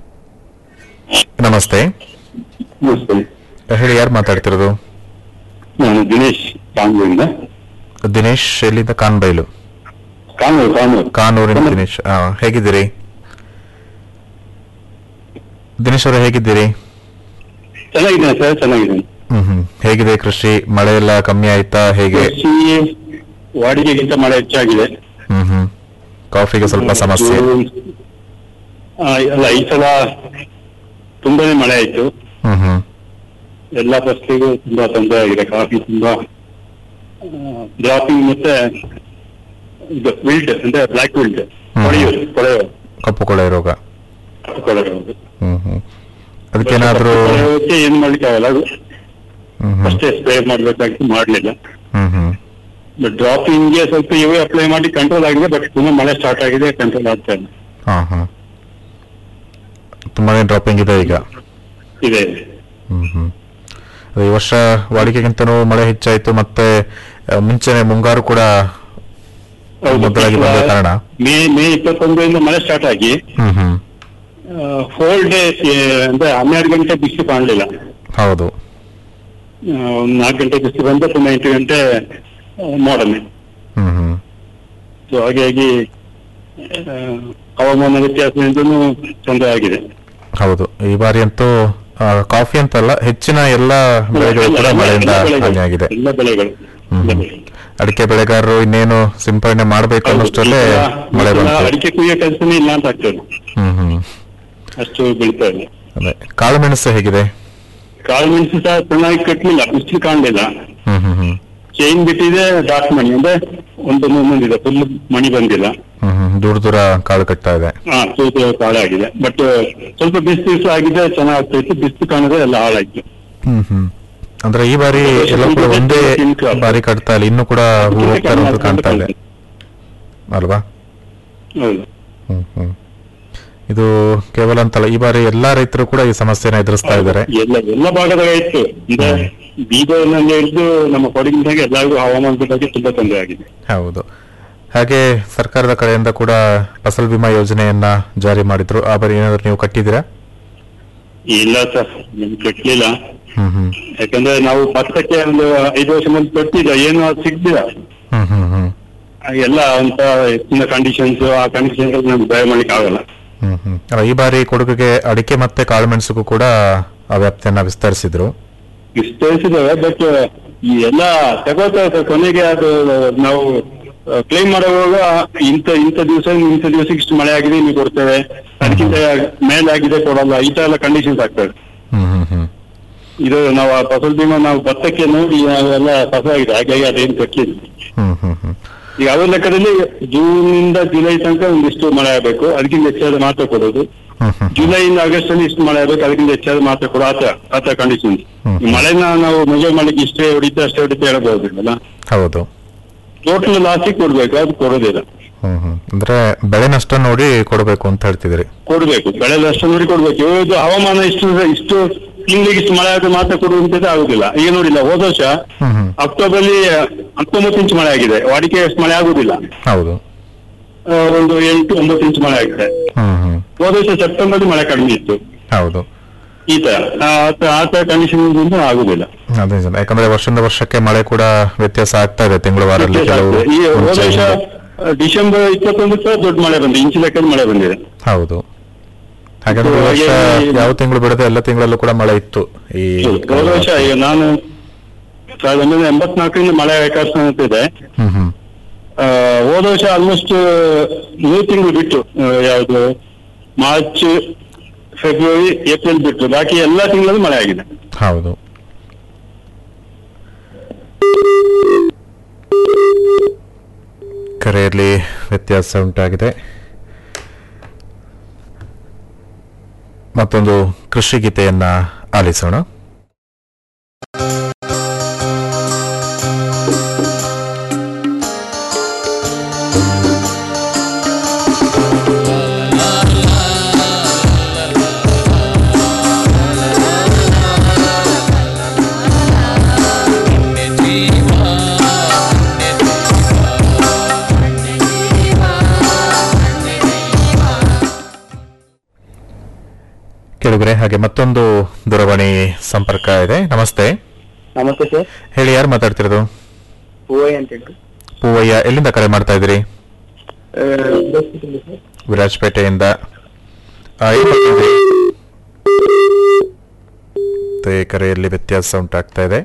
ನಮಸ್ತೆ ನಮಸ್ತೆ ಹೇಳಿ ಯಾರು ಮಾತಾಡ್ತಿರೋದು ನಾನು ದಿನೇಶ್ ಕಾಂಗ್ರೆಯಿಂದ ದಿನೇಶ್ ಎಲ್ಲಿಂದ ಕಾನ್ಬೈಲು ಕಾನೂರು ಕಾನೂರು ಕಾನೂರಿನ ದಿನೇಶ್ ಆ, ಹೇಗಿದ್ದೀರಿ ದಿನೇಶ್ ಅವರೇ ಹೇಗಿದ್ದೀರಿ ಚೆನ್ನಾಗಿದ್ದೇನೆ ಸರ್ ಚೆನ್ನಾಗಿದ್ದೇನೆ ಹ್ಮ್ ಹ್ಮ್ ಹೇಗಿದೆ ಕೃಷಿ ಮಳೆ ಎಲ್ಲ ಕಮ್ಮಿ ಆಯ್ತಾ ಹೇಗೆ ಕೃಷಿ ವಾಡಿಕೆಗಿಂತ ಮಳೆ ಹೆಚ್ಚಾಗಿದೆ ಹ್ಮ್ ಹ್ಮ್ ಕಾಫಿಗೆ ಸ್ವಲ್ಪ ಸಮಸ್ಯೆ ಆ, ಅಲ್ಲ ಈ ಸಲ ತುಂಬಾನೇ ಮಳೆ ಆಯ್ತು ಹ್ಮ್ ಹ್ಮ್ ಎಲ್ಲಾ ಫಸಲಿಗೂ ತುಂಬಾ ತೊಂದರೆ ಆಗಿದೆ ಕಾಫಿ ತುಂಬಾ ಡ್ರಾಪಿಂಗ್ ಮತ್ತೆ ಇದು ವಿಲ್ಡ್ ಅಂದ್ರೆ ಬ್ಲಾಕ್ ವಿಲ್ಡ್ ಹ್ಮ್. ಕೊಳೆಯೋದು ಕೊಳೆಯೋದು ಕಪ್ಪು ಕೊಳೆ ರೋಗ ಕೊಳೆಯೋದು ಹ್ಮ್ ಹ್ಮ್ ಅದಕ್ಕೇನಾದ್ರೂ ಕೊಳೆಯೋದಕ್ಕೆ ಏನ್ ಮಾಡ್ಲಿಕ್ಕೆ ಆಗಲ್ಲ ಅದು ಹ್ಮ್ ಹ್ಮ್ ಅಷ್ಟೇ ಸ್ಪ್ರೇ ಮಾಡ್ಬೇಕಾಗಿ ಮಾಡ್ಲಿಲ್ಲ ಹ್ಮ್ ಹ್ಮ್ ಬಟ್ ಡ್ರಾಪಿಂಗ್ ಗೆ ಸ್ವಲ್ಪ ಇವೇ ಅಪ್ಲೈ ಮಾಡಿ ಕಂಟ್ರೋಲ್ ಆಗಿದೆ ಬಟ್ ತುಂಬಾ ಮಳೆ ಸ್ಟಾರ್ಟ್ ಆಗಿದೆ ಕಂಟ್ರೋಲ್ ಆಗ್ತಾ ಇಲ್ಲ ಹಾ ಹಾ ತುಂಬಾನೇ ಡ್ರಾಪಿಂಗ್ ಇದೆ ಈಗ ಇದೆ ಹ್ಮ್ ಹ್ಮ್ ಅದೇ ಈ ವರ್ಷ ವಾಡಿಕೆಗಿಂತನೂ ಮಳೆ ಹೆಚ್ಚಾಯ್ತು ಮತ್ತೆ ಆ, ಮುಂಚೆನೆ ಮುಂಗಾರು ಕೂಡ ಹೌದು, ಮೊದಲಾಗಿ ಬಂದ ಕಾರಣ ಮೇ ಮೇ ಇಪ್ಪತ್ತೊಂದರಿಂದ ಮಳೆ ಸ್ಟಾರ್ಟ್ ಆಗಿ ಹ್ಮ್ ಹ್ಮ್ ಫೋರ್ ಡೇ ಅಂದ್ರೆ ಹನ್ನೆರಡು ಗಂಟೆ ಬಿಸಿಲು ಕಾಣಲಿಲ್ಲ ಹೌದು ಒಂದು ನಾಲ್ಕು ಗಂಟೆ ಬಿಸಿಲು ಬಂದ ಪುನಃ ಎಂಟು ಗಂಟೆ ಮಾಡನೆ ಹ್ಮ್ ಹ್ಮ್ ಸೊ ಹಾಗಾಗಿ ಆ, ಹವಾಮಾನ ವ್ಯತ್ಯಾಸದಿಂದನೂ ತೊಂದರೆ ಆಗಿದೆ ಹೌದು ಈ ಬಾರಿ ಅಂತೂ ಆ, ಕಾಫಿ ಅಂತಲ್ಲ ಹೆಚ್ಚಿನ ಎಲ್ಲ ಬೆಳೆಗಳು ಕೂಡ ಎಲ್ಲ- ಮಳೆಯಿಂದ ಎಲ್ಲ ಬೆಳೆಗಳು, ಹಾನಿಯಾಗಿದೆ ಎಲ್ಲ ಬೆಳೆಗಳು ಹ್ಮ್ ಎಲ್ಲ ಹ್ಮ್. ಬೆಳೆಗಳು. ಅಡಿಕೆ ಬೆಳೆಗಾರರು ಇನ್ನೇನು ಸಿಂಪರಣೆ ಮಾಡ್ಬೇಕು ಹೌದು, ಅನ್ನೋಷ್ಟರಲ್ಲೇ ಈ ಸಲ- ಮಳೆ ಈ ಸಲ ಬಂತು ಅಡಿಕೆ ಕುಯ್ಯೋ ಕೆಲಸನೇ ಇಲ್ಲ ಅಂತ ಆಗ್ತದೆ ಹ್ಮ್ ಹ್ಮ್ ಅಷ್ಟು ಬೀಳ್ತಾ ಇಲ್ಲ ಅದೇ ಕಾಳುಮೆಣಸು ಹೇಗಿದೆ ಕಾಳು ಮೆಣಸು ಸಹ ಚೆನ್ನಾಗಿ ಕಟ್ಟಲಿಲ್ಲ ಬಿಸಿಲು ಕಾಣಲಿಲ್ಲ ಹ್ಮ್ ಹ್ಮ್ ಹ್ಮ್ ಚೈನ್ ಬಿಟ್ಟಿದೆ ಡಾಟ್ ಮಣಿ ಅಂದ್ರೆ ಒಂದು ಬಂದಿದೆ ಫುಲ್ ಮಣಿ ಬಂದಿಲ್ಲ ಹ್ಮ್ ಹ್ಮ್ ದೂರ ದೂರ ಕಾಳು ಕಟ್ತಾ ಇದೆ ಹಾ ತೂತು ಹಾಳಾಗಿದೆ ಬಟ್ ಸ್ವಲ್ಪ ಬಿಸಿಲು ಬಿಸಿಲು ಆಗಿದೆ ಚೆನ್ನಾಗ್ತಾ ಇತ್ತು ಬಿಸಿಲು ಕಾಣದೆ ಎಲ್ಲ ಹಾಳಾಯ್ತು ಹ್ಮ್ ಹ್ಮ್ ಅಂದ್ರೆ ಈ ಬಾರಿ ಎಲ್ಲ ಕೂಡ ಒಂದೇ ಬಾರಿ ಕಟ್ತಾ ಇಲ್ಲ ಇನ್ನು ಕೂಡ ಹೂ ಹೋಗ್ತಾ ಇರೋದು ಕಾಣ್ತಾ ಇದೆ ಅಲ್ವಾ ಹೌದು ಹ್ಮ್ ಹ್ಮ್ ಇದು ಕೇವಲ ಅಂತಲ್ಲ ಈ ಬಾರಿ ಎಲ್ಲಾ ರೈತರು ಕೂಡ ಈ ಸಮಸ್ಯೆನ ಎದುರಿಸ್ತಾ ಇದ್ದಾರೆ ಎಲ್ಲ ಎಲ್ಲ ಭಾಗದಾಗ ಇತ್ತು ಅಂದ್ರೆ ಬೀದರ್ನಲ್ಲಿ ಹಿಡಿದು ನಮ್ಮ ಕೊಡಗಿನಾಗೆ ಎಲ್ಲರಿಗೂ ಹವಾಮಾನದ ಬಗ್ಗೆ ತುಂಬಾ ತೊಂದರೆ ಆಗಿದೆ ಹೌದು ಹಾಗೆ ಸರ್ಕಾರದ ಕಡೆಯಿಂದ ಕೂಡ ಫಸಲ್ ಬಿಮಾ ಯೋಜನೆಯನ್ನ ಜಾರಿ ಮಾಡಿದ್ರು ಆ ಬಾರಿ ಏನಾದ್ರು ನೀವು ಕಟ್ಟಿದ್ದೀರಾ ಇಲ್ಲ ಸರ್ ನಿಮ್ಗೆ ಕಟ್ಲಿಲ್ಲ ಹ್ಮ್ ಹ್ಮ್ ಯಾಕಂದ್ರೆ ನಾವು ಭತ್ತಕ್ಕೆ ಒಂದು ಐದು ವರ್ಷ ಮುಂದೆ ಕಟ್ಟಿದ ಏನು ಅದು ಸಿಗ್ಲಿಲ್ಲ ಹ್ಮ್ ಹ್ಮ್ ಹ್ಮ್ ಆ ಎಲ್ಲ ಅಂತ ಹೆಚ್ಚಿನ ಕಂಡೀಷನ್ಸ್ ಆ ಕಂಡೀಷನ್ಸ್ ನಮ್ಗೆ ದಯ ಮಾಡ್ಲಿಕ್ಕೆ ಆಗಲ್ಲ ಹ್ಮ್ ಹ್ಮ್ ಅಲ್ಲ, ಈ ಬಾರಿ ಕೊಡಗಿಗೆ ಅಡಿಕೆ ಮತ್ತೆ ಕಾಳುಮೆಣಸುಗೂ ಕೂಡ ಆ ವ್ಯಾಪ್ತಿಯನ್ನ ವಿಸ್ತರಿಸಿದ್ರು ವಿಸ್ತರಿಸಿದ್ದೇವೆ ಬಟ್ ಈ ಎಲ್ಲ ತಗೋತಾ ಇದ್ದಾರೆ. ಕೊನೆಗೆ ಅದು ನಾವು ಕ್ಲೈಮ್ ಮಾಡುವಾಗ ಇಂಥ ಇಂಥ ದಿವಸ ಇಂಥ ದಿವಸಕ್ಕೆ ಇಷ್ಟು ಮಳೆ ಆಗಿದೆ ನೀವು ಕೊಡ್ತೇವೆ ಅದಕ್ಕಿಂತ ಮೇಲೆ ಆಗಿದೆ ಕೊಡಲ್ಲ ಈ ತರ ಎಲ್ಲ ಕಂಡೀಷನ್ಸ್ ಆಗ್ತದೆ ಹ್ಮ್ ಹ್ಮ್ ಹ್ಮ್ ಇದು ನಾವು ಆ ಫಸಲ್ ಬಿಮಾ ನಾವು ಭತ್ತಕ್ಕೆ ನೋಡಿ ನಾವೆಲ್ಲ ಫಸಲಾಗಿದೆ ಹಾಗಾಗಿ ಅದೇನು ಕಟ್ಟಲಿಲ್ಲ ಹ್ಮ್ ಹ್ಮ್ ಹ್ಮ್ ಈಗ ಅವರ ಲೆಕ್ಕದಲ್ಲಿ ಜೂನ್ ಇಂದ ಜುಲೈ ತನಕ ಒಂದಿಷ್ಟು ಮಳೆ ಆಗಬೇಕು ಅದಕ್ಕಿಂತ ಹೆಚ್ಚಾದ ಮಾತ್ರ ಕೊಡೋದು ಹ್ಮ್ ಹ್ಮ್ ಜುಲೈ ಇಂದ ಆಗಸ್ಟ್ ಅಲ್ಲಿ ಇಷ್ಟು ಮಳೆ ಆಗಬೇಕು ಅದಕ್ಕಿಂತ ಹೆಚ್ಚಾದ ಮಾತ್ರ ಕೊಡೋ ಆತ ಆತ ಕಂಡೀಷನ್ಸ್ ಹ್ಮ್. ಮಳೆನ ನಾವು ಮೆಜರ್ ಮಾಡ್ಲಿಕ್ಕೆ ಇಷ್ಟೇ ಹೊಡಿತಾ ಅಷ್ಟೇ ಹೊಡಿತಾ ಹೇಳಬಹುದಿಲ್ಲ ಹೌದು ಟೋಟಲ್ ಲಾಸಿಗೆ ಕೊಡ್ಬೇಕು ಅದು ಕೊಡೋದಿಲ್ಲ ಹ್ಮ್ ಹ್ಮ್ ಅಂದ್ರೆ ಬೆಳೆ ನಷ್ಟ ನೋಡಿ ಕೊಡಬೇಕು ಅಂತ ಹೇಳ್ತಿದ್ದೀರಿ ಕೊಡ್ಬೇಕು ಬೆಳೆ ಅಷ್ಟು ನೋಡಿ ಕೊಡ್ಬೇಕು ಇವತ್ತು ಹವಾಮಾನ ಇಷ್ಟು ಇಷ್ಟು ತಿಂಗಳಿಗೆ ಇಷ್ಟು ಮಳೆ ಆದ್ರೆ ಮಾತ್ರ ಕೊಡುವಂತದ್ದು ಆಗುದಿಲ್ಲ ಈಗ ನೋಡಿಲ್ಲ ಹೋದ ವರ್ಷ ಹ್ಮ್ ಹ್ಮ್ ಅಕ್ಟೋಬರ್ ಅಲ್ಲಿ ಹತ್ತೊಂಬತ್ತು ಇಂಚು ಮಳೆ ಆಗಿದೆ ವಾಡಿಕೆ ಅಷ್ಟು ಮಳೆ ಆಗುದಿಲ್ಲ ಹೌದು ಆ, ಒಂದು ಎಂಟು ಒಂಬತ್ತು ಇಂಚು ಮಳೆ ಆಗಿದೆ ಹ್ಮ್ ಹ್ಮ್ ಹೋದ ವರ್ಷ ಸೆಪ್ಟೆಂಬರ್ ಮಳೆ ಕಡಿಮೆ ಇತ್ತು ಹೌದು ಈ ತರ ಆ ತ- ಆ ತರ ಕಂಡೀಷನ್ ಆಗುದಿಲ್ಲ ಅದೇ ನಿಜ. ಯಾಕಂದ್ರೆ ವರ್ಷದಿಂದ ವರ್ಷಕ್ಕೆ ಮಳೆ ಕೂಡ ವ್ಯತ್ಯಾಸ ಆಗ್ತಾ ಇದೆ ತಿಂಗಳು ವಾರಲ್ಲಿ ವ್ಯತ್ಯಾಸ ಕೆಲವು ಆಗ್ತದೆ. ಈ ಹೋದ ಮುಂಚೆ ವರ್ಷ ಹಿಂದೆ. ಆ, ಡಿಸೆಂಬರ್ ಇಪ್ಪತ್ತೊಂದಕ್ಕೆ ದೊಡ್ಡ ಮಳೆ ಬಂದಿದೆ ಇಂಚು ಲೆಕ್ಕದ ಮಳೆ ಬಂದಿದೆ ಹೌದು ಹಾಗಾದ್ರೆ ಈ ವರ್ಷ ಹಾಗೆ- ಯಾವ ತಿಂಗಳು ಬಿಡದೆ ಎಲ್ಲ ತಿಂಗಳಲ್ಲೂ ಕೂಡ ಮಳೆ ಇತ್ತು ಈ ಹೋದ ವರ್ಷ ಈಗ ನಾನು ಸಾವಿರದ ಒಂಬೈನೂರ ಎಂಬತ್ನಾಲ್ಕರಿಂದ ಮಳೆ ರೆಕಾರ್ಡ್ಸ್ ಅಂತ ಇದೆ ಹ್ಮ್ ಹ್ಮ್ ಆ, ಹೋದ ವರ್ಷ ಆಲ್ಮೋಸ್ಟ್ ಮೂರು ತಿಂಗಳು ಬಿಟ್ಟು ಆ, ಯಾವುದು ಮಾರ್ಚ್ ಫೆಬ್ರವರಿ ಏಪ್ರಿಲ್ ಬಿಟ್ಟು ಬಾಕಿ ಎಲ್ಲಾ ತಿಂಗಳಲ್ಲೂ ಮಳೆ ಆಗಿದೆ ಹೌದು ಕರೆಯಲ್ಲಿ ವ್ಯತ್ಯಾಸ ಉಂಟಾಗಿದೆ ಮತ್ತೊಂದು ಕೃಷಿ ಗೀತೆಯನ್ನ ಆಲಿಸೋಣ ಕೇಳಿದ್ರೆ ಹಾಗೆ ಮತ್ತೊಂದು ದೂರವಾಣಿ ಸಂಪರ್ಕ ಇದೆ ನಮಸ್ತೆ ನಮಸ್ತೆ ಸರ್ ಹೇಳಿ ಯಾರು ಮಾತಾಡ್ತಿರೋದು ಹೂವಯ್ಯ ಅಂತ ಹೇಳ್ರಿ ಪೂವಯ್ಯ ಎಲ್ಲಿಂದ ಕರೆ ಮಾಡ್ತಾ ಇದ್ದೀರಿ ಆ, ಬಸ್ಸಿಂದ ಸರ್ ವಿರಾಜಪೇಟೆಯಿಂದ ಆ, ಏನ್ ಮಾಡ್ತಾ ಇದ್ದೀರಿ? ಮತ್ತೆ ಕರೆಯಲ್ಲಿ ವ್ಯತ್ಯಾಸ ಉಂಟಾಗ್ತಾ ಇದೆ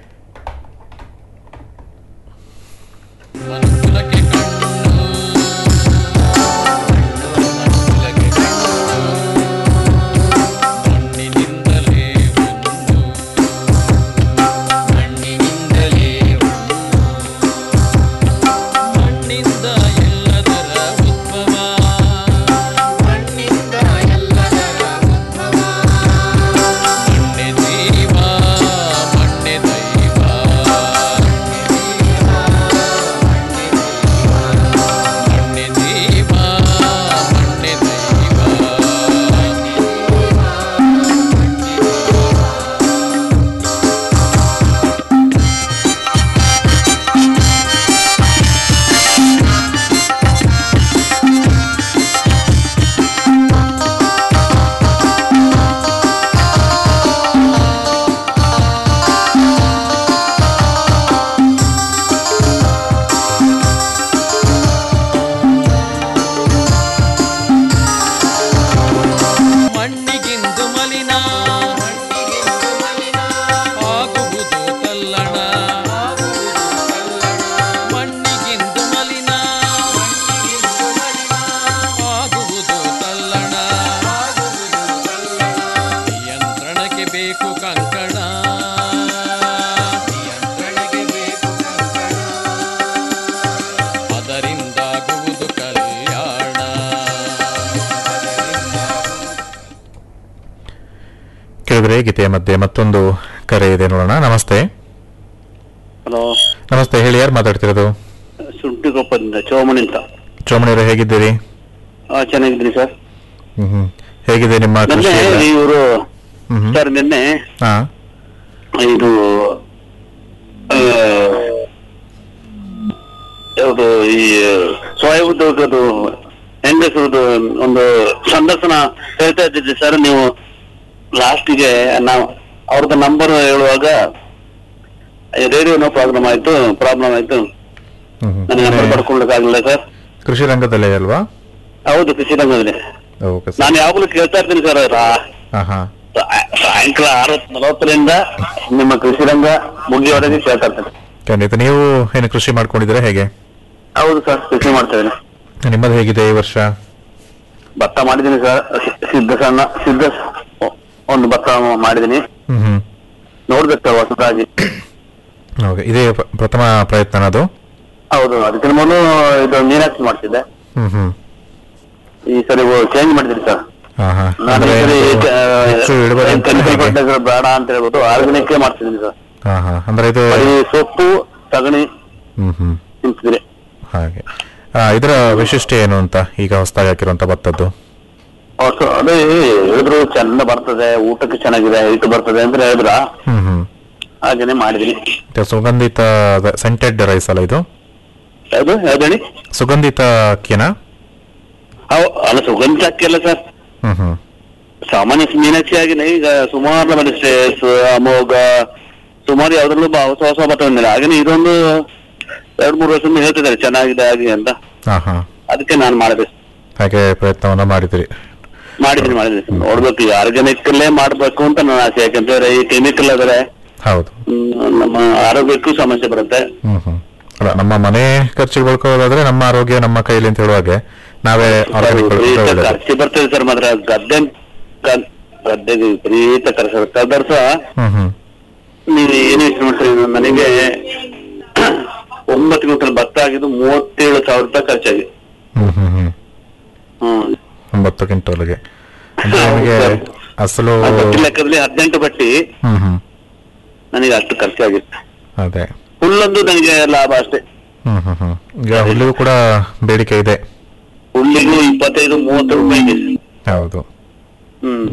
ಮನುಕುಲಕ್ಕೆ ಕಣ್ಣು ಮನುಕುಲಕ್ಕೆ ಕಣ್ಣು ಮಣ್ಣಿನಿಂದಲೇ ಒಂದು ಮಣ್ಣಿನಿಂದಲೇ ಒಂದು ಮಣ್ಣಿಂದ ಎಲ್ಲದರ ಉದ್ಭವ ಮಣ್ಣಿಂದ ಎಲ್ಲದರ ಉದ್ಭವ ಮಣ್ಣೆ ಜೀವ ಮಣ್ಣೆ ದೈವ ಮಣ್ಣೆ ಜೀವ ಮಣ್ಣೆ ದೈವ ಮಣ್ಣಿಗಿಂದು ಮಲಿನ ಆಗುವುದು ತಲ್ಲಣ ಮಣ್ಣಿಗಿಂದು ಮಲಿನ ಆಗುವುದು ತಲ್ಲಣ ನಿಯಂತ್ರಣಕ್ಕೆ ಬೇಕು ಕಂಕಣ ನಿಯಂತ್ರಣಕ್ಕೆ ಬೇಕು ಕಂಕಣ ಅದರಿಂದಾಗುವುದು ಕಲ್ಯಾಣ ಕೇಳಿದ್ರೆ ಗೀತೆಯ ಮಧ್ಯೆ ಮತ್ತೊಂದು ಕರೆ ಇದೆ ನೋಡೋಣ ನಮಸ್ತೆ ಹಲೋ ನಮಸ್ತೆ ಹೇಳಿ ಯಾರು ಮಾತಾಡ್ತಿರೋದು ಸುಂಟಿಗೊಪ್ಪದಿಂದ ಚೋಮಣಿ ಅಂತ ಚೋಮಣಿಯವರು ಹೇಗಿದ್ದೀರಿ ಆ, ಚೆನ್ನಾಗಿದ್ದೀನಿ ಸರ್ ಹ್ಮ್ ಹ್ಮ್. ಹೇಗಿದೆ ನಿಮ್ಮ ನಿನ್ನೆ ಕೃಷಿ ಎಲ್ಲ? ಇವರು ಹ್ಮ್ ಹ್ಮ್. ಸರ್ ನಿನ್ನೆ ಹಾ ಇದು ಆ, ಯಾವುದು ಈ ಸ್ವಯಂ ಉದ್ಯೋಗದ್ದು ಹೆಂಗಸರದು ಒಂದು ಸಂದರ್ಶನ ಹೇಳ್ತಾ ಇದ್ದಿದ್ದೆ ಸರ್ ನೀವು ಲಾಸ್ಟಿಗೆ ನಾವು ಅವ್ರದ್ದು ನಂಬರ್ ಹೇಳುವಾಗ ರೇಡಿಯೋನೋ ಪ್ರಾಬ್ಲಮ್ ಆಯ್ತು ಪ್ರಾಬ್ಲಮ್ ಆಯ್ತು ಹ್ಮ್ ಹ್ಮ್. ನನಗೆ ನಂಬರ್ ಪಡ್ಕೊಳ್ಳಕ್ಕಾಗಲಿಲ್ಲ ಸರ್ ಕೃಷಿ ರಂಗದಲ್ಲೇ ಅಲ್ವಾ ಹೌದು ಕೃಷಿ ರಂಗದಲ್ಲಿ ಓಕೆ ಸರ್ ನಾನು ಯಾವಾಗಲೂ ಕೇಳ್ತಾ ಇರ್ತೀನಿ ಸರ್ ಹಾ ಹಾ ಸಾಯಂಕಾಲ ಆರು ನಲವತ್ತರಿಂದ ನಿಮ್ಮ ಕೃಷಿ ರಂಗ ಮುಗಿಯವರೆಗೆ ಕೇಳ್ತಾ ಇರ್ತೀನಿ ಖಂಡಿತ ನೀವು ಏನು ಕೃಷಿ ಮಾಡ್ಕೊಂಡಿದ್ದೀರಾ ಹೇಗೆ ಹೌದು ಸರ್ ಕೃಷಿ ಮಾಡ್ತಾ ಇದ್ದೀನಿ ನಿಮ್ಮದು ಹೇಗಿದೆ ಈ ವರ್ಷ ಭತ್ತ ಮಾಡಿದ್ದೀನಿ ಸರ್ ಸಿ- ಸಿದ್ಧ ಸಣ್ಣ ಸಿದ್ಧ ಸ- ಒಂದು ಭತ್ತ ಮಾಡಿದ್ದೀನಿ ಹ್ಮ್ ಹ್ಮ್ ನೋಡ್ಬೇಕು ಸರ್ ಹೊಸದಾಗಿ ಓಕೆ ಇದೇ ಪ್ರ- ಪ್ರಥಮ ಪ್ರಯತ್ನ ಅದು ಹೌದು ಅದಕ್ಕಿಂತ ಮೊದಲು ಇದು ಮೀನಾಕ್ಷಿ ಮಾಡ್ತಿದ್ದೆ ಹ್ಮ್ ಹ್ಮ್ ಈ ಸರಿ ಚೇಂಜ್ ಮಾಡಿದ್ದೀನಿ ಸರ್ ಹಾ ಹಾ ನಾನು ಅಂದ್ರೆ ಈ ಸರಿ ಇದು ಹೆಚ್ಚು ಇಳುವರಿ ಅಂತ ಕೆಮಿಕಲ್ ಹೇಗೆ? ಫರ್ಟಿಲೈಸರ್ ಬೇಡ ಅಂತ ಹೇಳ್ಬಿಟ್ಟು ಆರ್ಗಾನಿಕ್ ಮಾಡ್ತಿದ್ದೀನಿ ಸರ್ ಹಾ ಹಾ ಅಂದ್ರೆ ಇದು ಬರೀ ಸೊಪ್ಪು ಸಗಣಿ ಹ್ಮ್ ಹ್ಮ್ ತಿಂತಿದ್ರಿ ಹಾಗೆ ಆ, ಇದರ ವೈಶಿಷ್ಟ್ಯ ಏನು ಅಂತ ಈಗ ಹೊಸದಾಗಿ ಹಾಕಿರುವಂತ ಭತ್ತದ್ದು ಹೊಸ ಅದೇ ಹೇಳಿದ್ರು ಚೆಂದ ಬರ್ತದೆ ಊಟಕ್ಕೆ ಚೆನ್ನಾಗಿದೆ ಹಿಟ್ಟು ಬರ್ತದೆ ಅಂತ ಹೇಳಿದ್ರ ಹ್ಮ್ ಹ್ಮ್ ಹಾಗೇನೆ ಮಾಡಿದೀನಿ ಮತ್ತೆ ಸುಗಂಧಿತ ಸೆಂಟೆಡ್ ರೈಸ್ ಅಲ್ಲ ಇದು ಯಾವುದು ಯಾವ್ದಣಿ ಸುಗಂಧಿತ ಅಕ್ಕಿನಾ ಅವ್ ಅಲ್ಲ ಸುಗಂಧ ಅಕ್ಕಿ ಅಲ್ಲ ಸರ್ ಹ್ಮ್ ಹ್ಮ್ ಸಾಮಾನ್ಯ ಮೀನಾಕ್ಷಿ ಆಗಿನೇ ಈಗ ಸುಮಾರು ನಮ್ಮಲ್ಲಿ ಸ್ಟೇಸ್ ಅಮೋಘ ಸುಮಾರು ಯಾವ್ದ್ರಲ್ಲೂ ಬ- ಹೊಸ ಹೊಸ ಭತ್ತ ಬಂದಿಲ್ಲ ಹಾಗೇನೆ ಇದೊಂದು ಎರಡ್ ಮೂರು ವರ್ಷದಿಂದ ಹೇಳ್ತಿದ್ದಾರೆ ಚೆನ್ನಾಗಿದೆ ಆಗಿ ಅಂತ ಹಾ ಹಾ ಅದಕ್ಕೆ ನಾನು ಮಾಡಿದೆ ಹಾಗೆ ಪ್ರಯತ್ನವನ್ನ ಮಾಡಿದಿರಿ ಮಾಡಿದ್ದೀನಿ ಮಾಡಿದ್ದೀನಿ ನೋಡ್ಬೇಕು ಈ ಆರ್ಗ್ಯಾನಿಕ್ ಅಲ್ಲೇ ಮಾಡ್ಬೇಕು ಅಂತ ನನ್ನ ಆಸೆ ಯಾಕಂತಂದ್ರೆ ಈ ಕೆಮಿಕಲ್ ಆದರೆ ಹೌದು ಹ್ಮ್, ನಮ್ಮ ಆರೋಗ್ಯಕ್ಕೂ ಸಮಸ್ಯೆ ಬರುತ್ತೆ ಹ್ಮ್ ಹ್ಮ್ ಅಲ್ಲ ನಮ್ಮ ಮನೆ ಖರ್ಚಿಗೆ ಬಳಕೋದಾದ್ರೆ ನಮ್ಮ ಆರೋಗ್ಯ ನಮ್ಮ ಕೈಲಿ ಅಂತ ಹೇಳುವಾಗೆ ನಾವೇ ಆರ್ಗಾನಿಕ್ ವಿಪರೀತ ಒಳ್ಳೇದು ಖರ್ಚು ಬರ್ತದೆ ಸರ್ ಮಾತ್ರ ಗದ್ದೆ ಗ- ಗದ್ದೆಗೆ ವಿಪರೀತ ಖರ್ಚು ಕಳೆದ ವರ್ಷ ಹ್ಮ್ ಹ್ಮ್ ನೀವು ಏನು ಯೋಚನೆ ಮಾಡ್ತೀರಿ ನನಗೆ ಒಂಬತ್ತು ಕ್ವಿಂಟಲ್ ಭತ್ತ ಆಗಿದ್ದು ಮೂವತ್ತೇಳು ಸಾವಿರ ರೂಪಾಯಿ ಖರ್ಚಾಗಿದೆ ಹ್ಮ್ ಹ್ಮ್ ಹ್ಮ್ ಹ್ಮ್ ಒಂಬತ್ತು ಕ್ವಿಂಟಲ್ಗೆ ಅಂದ್ರೆ ನಿಮಗೆ ಅಸಲು ಆ ಬಟ್ಟಿ ಲೆಕ್ಕದಲ್ಲಿ ಹದಿನೆಂಟು ಬಟ್ಟಿ ಹ್ಮ್ ಹ್ಮ್ ನನಗೆ ಅಷ್ಟು ಖರ್ಚಾಗಿತ್ತು ಅದೇ ಹುಲ್ಲೊಂದು ನನಗೆ ಲಾಭ ಅಷ್ಟೇ ಹ್ಮ್ ಹ್ಮ್ ಹ್ಮ್ ಈಗ ಹುಲ್ಲಿಗೂ ಕೂಡ ಬೇಡಿಕೆ ಇದೆ ಹುಲ್ಲಿಗೂ ಇಪ್ಪತ್ತೈದು ಮೂವತ್ತು ರೂಪಾಯಿ ಇದೆ ಹೌದು ಹ್ಮ್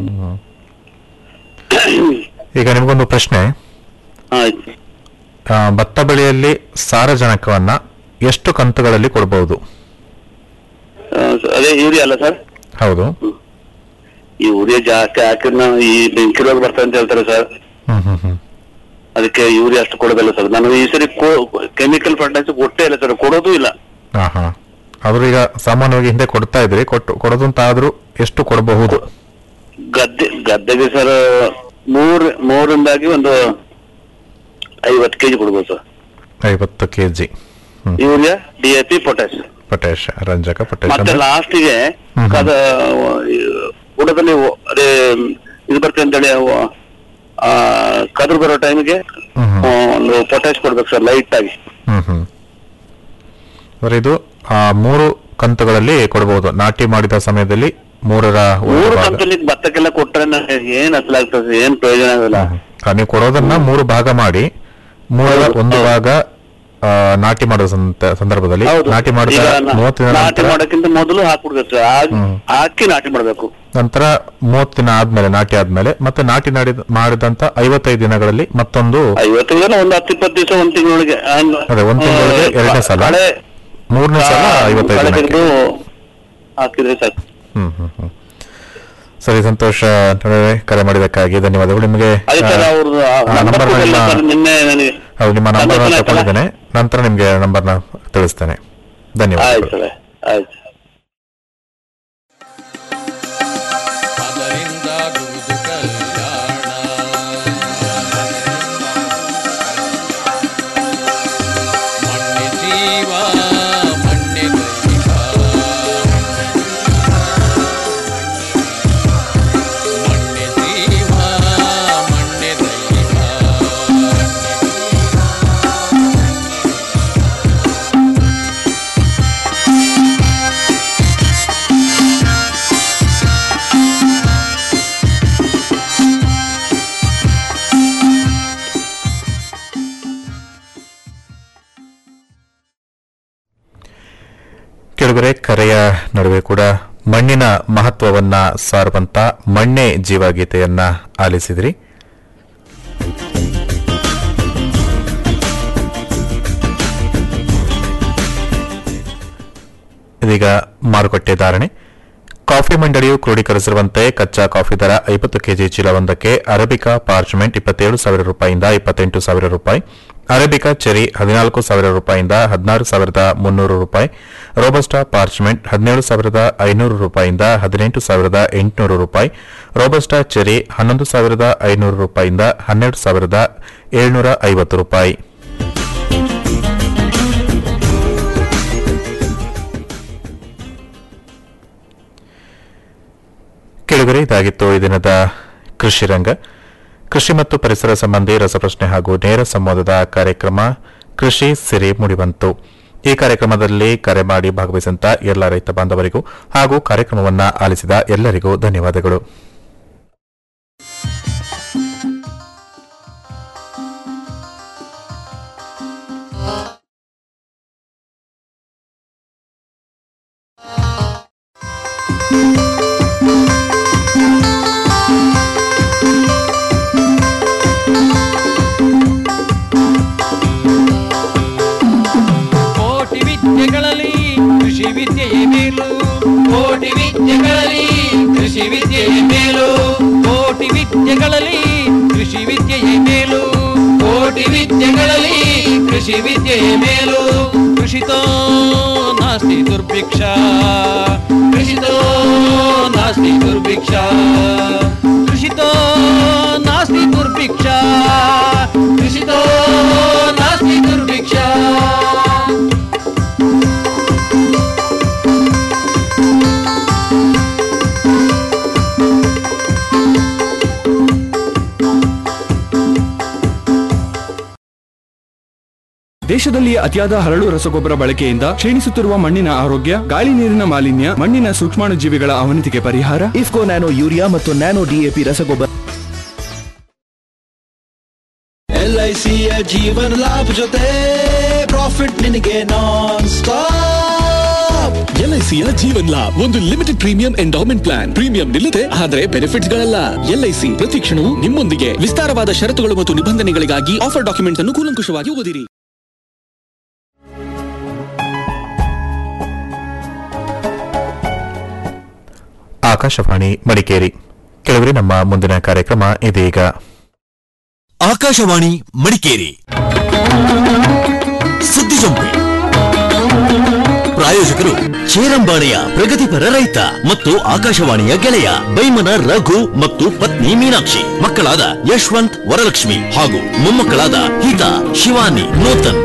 ಈಗ ನಿಮಗೊಂದು ಪ್ರಶ್ನೆ ಆಯ್ತು ಆ, ಭತ್ತ ಬೆಳೆಯಲ್ಲಿ ಸಾರಜನಕವನ್ನ ಎಷ್ಟು ಕಂತುಗಳಲ್ಲಿ ಕೊಡಬಹುದು ಆ, ಅದೇ ಯೂರಿಯಾ ಅಲ್ಲ ಸರ್ ಹೌದು ಈ ಯೂರಿಯಾ ಜಾಸ್ತಿ ಹಾಕಿದ್ರೆ ನಾವು ಈ ಬೆಂಕಿ ರೋಗ ಬರ್ತದೆ ಅಂತ ಹೇಳ್ತಾರೆ ಸರ್ ಹ್ಮ್ ಹ್ಮ್ ಹ್ಮ್ ಅದಕ್ಕೆ ಯೂರಿಯಾ ಅಷ್ಟು ಕೊಡೋದಿಲ್ಲ ಸರ್ ನಾನು ಈ ಸರಿ ಕೆಮಿಕಲ್ ಫರ್ಟಿಲೈಸರ್ ಕೊಟ್ಟೇ ಇಲ್ಲ ಸರ್ ಕೊಡೋದು ಇಲ್ಲ ಹಾ ಹಾ ಆದ್ರೂ ಈಗ ಸಾಮಾನ್ಯವಾಗಿ ಹಿಂದೆ ಕೊಡ್ತಾ ಇದ್ರಿ ಕೊಟ್ಟು ಕೊಡೋದು ಅಂತ ಆದ್ರೂ ಎಷ್ಟು ಕೊಡಬಹುದು ಗದ್ದೆ ಗದ್ದೆಗೆ ಸರ್ ಮೂರ್ ಮೂರಿಂದಾಗಿ ಒಂದು ಐವತ್ತು ಕೆಜಿ ಕೊಡ್ಬೋದು ಸರ್ ಐವತ್ತು KG urea D A P potash potash ರಂಜಕ ಪೊಟ್ಯಾಶ್ ಮತ್ತೆ ಅಂದ್ರೆ ಲಾಸ್ಟಿಗೆ ಹ್ಮ್ ಹ್ಮ್. ಅದ ಬುಡದಲ್ಲಿ ಒ- ಅದೇ ಇದು ಬರ್ತದೆ ಅಂತೇಳಿ ಅವು, ಆ ಕದ್ರು ಬರೋ ಟೈಮಿಗೆ ಹ್ಮ್ ಹ್ಮ್. ಒಂದು ಪೊಟ್ಯಾಶ್ ಕೊಡ್ಬೇಕು ಸರ್ ಲೈಟ್ ಆಗಿ ಹ್ಮ್ ಹ್ಮ್ ಅಂದ್ರೆ ಇದು ಆ, ಮೂರು ಕಂತುಗಳಲ್ಲಿ ಕೊಡಬಹುದು ನಾಟಿ ಮಾಡಿದ ಸಮಯದಲ್ಲಿ ಮೂರರ ಒಂದು ಮೂರು ಭಾಗ ಕಂತಲ್ಲಿ ಭತ್ತಕ್ಕೆಲ್ಲ ಕೊಟ್ರೆ ನನಗೆ ಏನ್ ಅಸಲಾಗ್ತದೆ ಏನ್ ಪ್ರಯೋಜನ ಆಗಲ್ಲ ಆ, ನೀವು ಕೊಡೋದನ್ನ ಮೂರು ಭಾಗ ಮಾಡಿ ಮೂರರ ಹೌದು, ಒಂದು ಹೌದು. ಭಾಗ ಆ, ನಾಟಿ ಮಾಡುವ ಸಂತ- ಸಂದರ್ಭದಲ್ಲಿ ಹೌದು ನಾಟಿ ಮಾಡಿದ ಈಗ ನಾ- ಮೂವತ್ತು ದಿನ ನಾಟಿ ನಂತರ ಮಾಡೋಕ್ಕಿಂತ ಮೊದಲು ಹಾಕ್ಬಿಡ್ಬೇಕು ಸರ್ ಹಾಕ್- ಹ್ಮ್. ಹಾಕಿ ನಾಟಿ ಮಾಡ್ಬೇಕು ನಂತರ ಮೂವತ್ತು ದಿನ ಆದ್ಮೇಲೆ ನಾಟಿ ಆದ್ಮೇಲೆ ಮತ್ತೆ ನಾಟಿ ನಾಡಿದ ಮಾಡಿದಂತ ಐವತ್ತೈದು ದಿನಗಳಲ್ಲಿ ಮತ್ತೊಂದು ಐವತ್ತು ದಿನ ಒಂದು ಹತ್ತು ಇಪ್ಪತ್ತು ದಿವಸ ಒಂದ್ ತಿಂಗಳೊಳಗೆ ಅದೇ, ಒಂದ್ ತಿಂಗಳಿಗೆ ಎರಡನೇ ಸಲ. ಕಳೆ ಮೂರನೇ ಸಲ ಐವತ್ತೈದು ಕಳೆ ದಿನಕ್ಕೆ ತೆಗ್ದು ಹಾಕಿದ್ರೆ ಸಾಕು ಹ್ಮ್ ಹ್ಮ್ ಹ್ಮ್ ಸರಿ ಸಂತೋಷ ನಡುವೆ ಕರೆ ಮಾಡಿದ್ದಕ್ಕಾಗಿ ಧನ್ಯವಾದಗಳು ನಿಮಗೆ ಅದೇ ಸರ್ ಆ, ಅವ್ರದ್ದು ಆ, ನಂಬರ್ ನಂಬರ್ನ ಕೊಟ್ಟಿಲ್ಲ ನಿಮ್ಮ- ಸರ್ ನಿನ್ನೆ ನನಗೆ ಹೌದು ನಿಮ್ಮ ನಂಬರ್ ಸಂದರ್ಶನ ಆಯ್ತಲ್ಲ? ತಗೊಂಡಿದ್ದೇನೆ ನಂತರ ನಿಮ್ಗೆ ನಂಬರ್ನ ತಿಳಿಸ್ತೇನೆ ಆಯ್ತು ಧನ್ಯವಾದಗಳು ಸರ್ ಆಯ್ತು ಅದರಿಂದಾಗುವುದು ಕಲ್ಯಾಣ ಮಣ್ಣೆ ಜೀವ ಮಣ್ಣೆ ದೈವ ಮಣ್ಣೆ ಜೀವ ಮಣ್ಣೆ ದೈವ ಕೆಳಗರೆ ಕರೆಯ ನಡುವೆ ಕೂಡ ಮಣ್ಣಿನ ಮಹತ್ವವನ್ನ ಸಾರುವಂತ ಮಣ್ಣೆ ಜೀವಗೀತೆಯನ್ನ ಆಲಿಸಿದ್ರಿ ಇದೀಗ ಮಾರುಕಟ್ಟೆ ಧಾರಣೆ ಕಾಫಿ ಮಂಡಳಿಯು ಕ್ರೋಢೀಕರಿಸಿರುವಂತೆ ಕಚ್ಚಾ ಕಾಫಿ ದರ ಐವತ್ತು ಕೆಜಿ ಚೀಲವೊಂದಕ್ಕೆ ಅರಬಿಕಾ ಪಾರ್ಚ್ಮೆಂಟ್ ಇಪ್ಪತ್ತೇಳು ಸಾವಿರ ರೂಪಾಯಿಂದ ಇಪ್ಪತ್ತೆಂಟು ಸಾವಿರ ರೂಪಾಯಿ ಅರೇಬಿಕಾ ಚೆರಿ ಹದಿನಾಲ್ಕು ಸಾವಿರ ರೂಪಾಯಿಂದ ಹದಿನಾರು ಸಾವಿರದ ಮುನ್ನೂರು ರೂಪಾಯಿ ರೋಬಸ್ಟಾ ಪಾರ್ಚ್ಮೆಂಟ್ ಹದಿನೇಳು ಸಾವಿರದ ಐನೂರು ರೂಪಾಯಿಂದ ಹದಿನೆಂಟು ಸಾವಿರದ ಎಂಟುನೂರು ರೂಪಾಯಿ ರೋಬಸ್ಟಾ ಚೆರಿ ಹನ್ನೊಂದು ಸಾವಿರದ ಐನೂರು ರೂಪಾಯಿಂದ ಹನ್ನೆರಡು ಸಾವಿರದ ಏಳ್ನೂರ ಐವತ್ತು ರೂಪಾಯಿ ಕೆಳಗರೆ ಇದಾಗಿತ್ತು ಈ ದಿನದ ಕೃಷಿ ರಂಗ ಕೃಷಿ ಮತ್ತು ಪರಿಸರ ಸಂಬಂಧಿ ರಸಪ್ರಶ್ನೆ ಹಾಗೂ ನೇರ ಸಂವಾದದ ಕಾರ್ಯಕ್ರಮ ಕೃಷಿ ಸಿರಿ ಮುಡಿಬಂತು ಈ ಕಾರ್ಯಕ್ರಮದಲ್ಲಿ ಕರೆ ಮಾಡಿ ಭಾಗವಹಿಸಿದಂತ ಎಲ್ಲ ರೈತ ಬಾಂಧವರಿಗೂ ಹಾಗೂ ಕಾರ್ಯಕ್ರಮವನ್ನ ಆಲಿಸಿದ ಎಲ್ಲರಿಗೂ ಧನ್ಯವಾದಗಳು ಕೋಟಿ ವಿದ್ಯೆಗಳಲ್ಲಿ ಕೃಷಿ ವಿದ್ಯೆಯೇ ಮೇಲು ಕೋಟಿ ವಿದ್ಯೆಗಳಲ್ಲಿ ಕೃಷಿ ವಿದ್ಯೆಯೇ ಮೇಲು ಕೋಟಿ ವಿದ್ಯೆಗಳಲ್ಲಿ ಕೃಷಿ ವಿದ್ಯೆಯೇ ಮೇಲು ಕೋಟಿ ವಿದ್ಯೆಗಳಲ್ಲಿ ಕೃಷಿ ವಿದ್ಯೆಯೇ ಮೇಲು ಕೃಷಿತೋ ನಾಸ್ತಿ ದುರ್ಭಿಕ್ಷ ಕೃಷಿತೋ ನಾಸ್ತಿ ದುರ್ಭಿಕ್ಷ ಕೃಷಿತೋ ನಾಸ್ತಿ ದುರ್ಭಿಕ್ಷ ಕೃಷಿತೋ ನಾಸ್ತಿ ದುರ್ಭಿಕ್ಷ ದೇಶದಲ್ಲಿ ಅತಿಯಾದ ಹರಳು ರಸಗೊಬ್ಬರ ಬಳಕೆಯಿಂದ ಕ್ಷೀಣಿಸುತ್ತಿರುವ ಮಣ್ಣಿನ ಆರೋಗ್ಯ ಗಾಳಿ ನೀರಿನ ಮಾಲಿನ್ಯ ಮಣ್ಣಿನ ಸೂಕ್ಷ್ಮಾಣುಜೀವಿಗಳ ಅವನತಿಗೆ ಪರಿಹಾರ ಇಫ್ಕೋ ನ್ಯಾನೋ ಯೂರಿಯಾ ಮತ್ತು ನ್ಯಾನೋ ಡಿಎಪಿ ರಸಗೊಬ್ಬರ ಎಲ್ಐಸಿಯ ಜೀವನ ಲಾಭ ಜೊತೆ ಪ್ರಾಫಿಟ್ ನಿನಗೆ ನಾನ್ ಸ್ಟಾಪ್ ಎಲ್ಐಸಿಯ ಜೀವನ್ ಲಾಭ್ ಒಂದು limited premium endowment plan premium ನಿಲ್ಲದೆ ಆದರೆ ಬೆನಿಫಿಟ್ಸ್ ಗಳಲ್ಲ ಎಲ್ಐಸಿ ಪ್ರತಿ ಕ್ಷಣವೂ ನಿಮ್ಮೊಂದಿಗೆ ವಿಸ್ತಾರವಾದ ಷರತ್ತುಗಳು ಮತ್ತು ನಿಬಂಧನೆಗಳಿಗಾಗಿ ಆಫರ್ ಡಾಕ್ಯುಮೆಂಟ್ ಅನ್ನು ಕೂಲಂಕುಷವಾಗಿ ಓದಿರಿ ಆಕಾಶವಾಣಿ ಮಡಿಕೇರಿ ಕೆಲವರೆ ನಮ್ಮ ಮುಂದಿನ ಕಾರ್ಯಕ್ರಮ ಇದೀಗ ಆಕಾಶವಾಣಿ ಮಡಿಕೇರಿ ಸುದ್ದಿ ಜಂಪೆ ಪ್ರಾಯೋಜಕರು ಚೇರಂಬಾಣಿಯ ಪ್ರಗತಿಪರ ರೈತ ಮತ್ತು ಆಕಾಶವಾಣಿಯ ಗೆಳೆಯ ಬೈಮನ ರಘು ಮತ್ತು ಪತ್ನಿ ಮೀನಾಕ್ಷಿ ಮಕ್ಕಳಾದ ಯಶವಂತ್ ವರಲಕ್ಷ್ಮಿ ಹಾಗೂ ಮೊಮ್ಮಕ್ಕಳಾದ ಹಿತಾ ಶಿವಾನಿ ನೂತನ್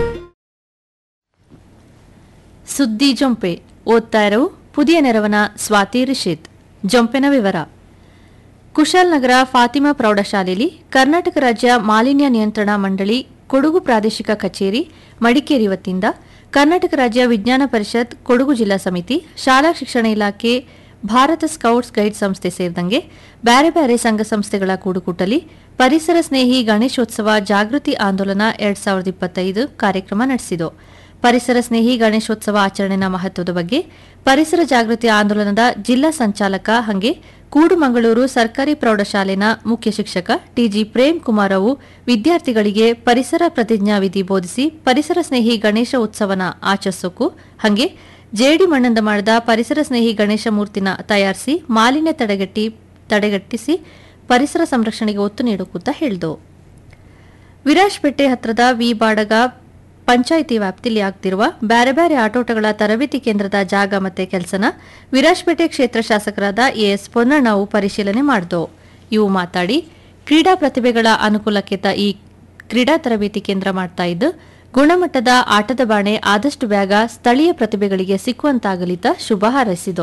ಸುದ್ದಿ ಜೊಂಪೆ ಓದ್ತಾ ಇರೋ ಪುದಿಯ ನೆರವನ ಸ್ವಾತಿ ರಿಷಿತ್ ಜೊಂಪೆನ ವಿವರ ಕುಶಾಲ್ನಗರ ಫಾತಿಮಾ ಪ್ರೌಢಶಾಲೆಯಲ್ಲಿ ಕರ್ನಾಟಕ ರಾಜ್ಯ ಮಾಲಿನ್ಯ ನಿಯಂತ್ರಣ ಮಂಡಳಿ ಕೊಡಗು ಪ್ರಾದೇಶಿಕ ಕಚೇರಿ ಮಡಿಕೇರಿ ವತಿಯಿಂದ ಕರ್ನಾಟಕ ರಾಜ್ಯ ವಿಜ್ಞಾನ ಪರಿಷತ್ ಕೊಡಗು ಜಿಲ್ಲಾ ಸಮಿತಿ ಶಾಲಾ ಶಿಕ್ಷಣ ಇಲಾಖೆ ಭಾರತ ಸ್ಕೌಟ್ಸ್ ಗೈಡ್ ಸಂಸ್ಥೆ ಸೇರಿದಂಗೆ ಬ್ಯಾರೆ ಬ್ಯಾರೆ ಸಂಘ ಸಂಸ್ಥೆಗಳ ಕೂಡುಕೂಟಲಿ ಪರಿಸರ ಸ್ನೇಹಿ ಗಣೇಶೋತ್ಸವ ಜಾಗೃತಿ ಆಂದೋಲನ ಎರಡ್ ಸಾವಿರದ ಇಪ್ಪತ್ತೈದು ಕಾರ್ಯಕ್ರಮ ನಡೆಸಿತು ಪರಿಸರ ಸ್ನೇಹಿ ಗಣೇಶೋತ್ಸವ ಆಚರಣೆನ ಮಹತ್ವದ ಬಗ್ಗೆ ಪರಿಸರ ಜಾಗೃತಿ ಆಂದೋಲನದ ಜಿಲ್ಲಾ ಸಂಚಾಲಕ ಹಂಗೆ ಕೂಡುಮಂಗಳೂರು ಸರ್ಕಾರಿ ಪ್ರೌಢಶಾಲೆನ ಮುಖ್ಯ ಶಿಕ್ಷಕ ಟಿಜಿ ಪ್ರೇಮ್ ಕುಮಾರ್ ಅವು ವಿದ್ಯಾರ್ಥಿಗಳಿಗೆ ಪರಿಸರ ಪ್ರತಿಜ್ಞಾವಿಧಿ ಬೋಧಿಸಿ ಪರಿಸರ ಸ್ನೇಹಿ ಗಣೇಶ ಉತ್ಸವನ ಆಚರಿಸೋಕು ಹಂಗೆ ಜೇಡಿ ಮಣ್ಣಿಂದ ಮಾಡಿದ ಪರಿಸರ ಸ್ನೇಹಿ ಗಣೇಶ ಮೂರ್ತಿನ ತಯಾರಿಸಿ ಮಾಲಿನ್ಯ ತಡೆಗಟ್ಟಿ ತಡೆಗಟ್ಟಿಸಿ ಪರಿಸರ ಸಂರಕ್ಷಣೆಗೆ ಒತ್ತು ನೀಡೋಕೂತ ಹೇಳಿದು ವಿರಾಜ್ಪೇಟೆ ಹತ್ರದ ವಿ ಬಾಡಗ ಪಂಚಾಯಿತಿ ವ್ಯಾಪ್ತಿಯಲ್ಲಿ ಆಗ್ತಿರುವ ಬ್ಯಾರೆ ಬ್ಯಾರೆ ಆಟೋಟಗಳ ತರಬೇತಿ ಕೇಂದ್ರದ ಜಾಗ ಮತ್ತೆ ಕೆಲಸನ ವಿರಾಜ್ಪೇಟೆ ಕ್ಷೇತ್ರ ಶಾಸಕರಾದ ಎಎಸ್ ಪೊನ್ನಣ್ಣವು ಪರಿಶೀಲನೆ ಮಾಡಿದು ಇವು ಮಾತಾಡಿ ಕ್ರೀಡಾ ಪ್ರತಿಭೆಗಳ ಅನುಕೂಲಕ್ಕೆ ತ ಈ ಕ್ರೀಡಾ ತರಬೇತಿ ಕೇಂದ್ರ ಮಾಡ್ತಾ ಇದ್ದು ಗುಣಮಟ್ಟದ ಆಟದ ಬಾಣೆ ಆದಷ್ಟು ಬೇಗ ಸ್ಥಳೀಯ ಪ್ರತಿಭೆಗಳಿಗೆ ಸಿಕ್ಕುವಂತಾಗಲಿತ ಶುಭ ಹಾರೈಸಿತು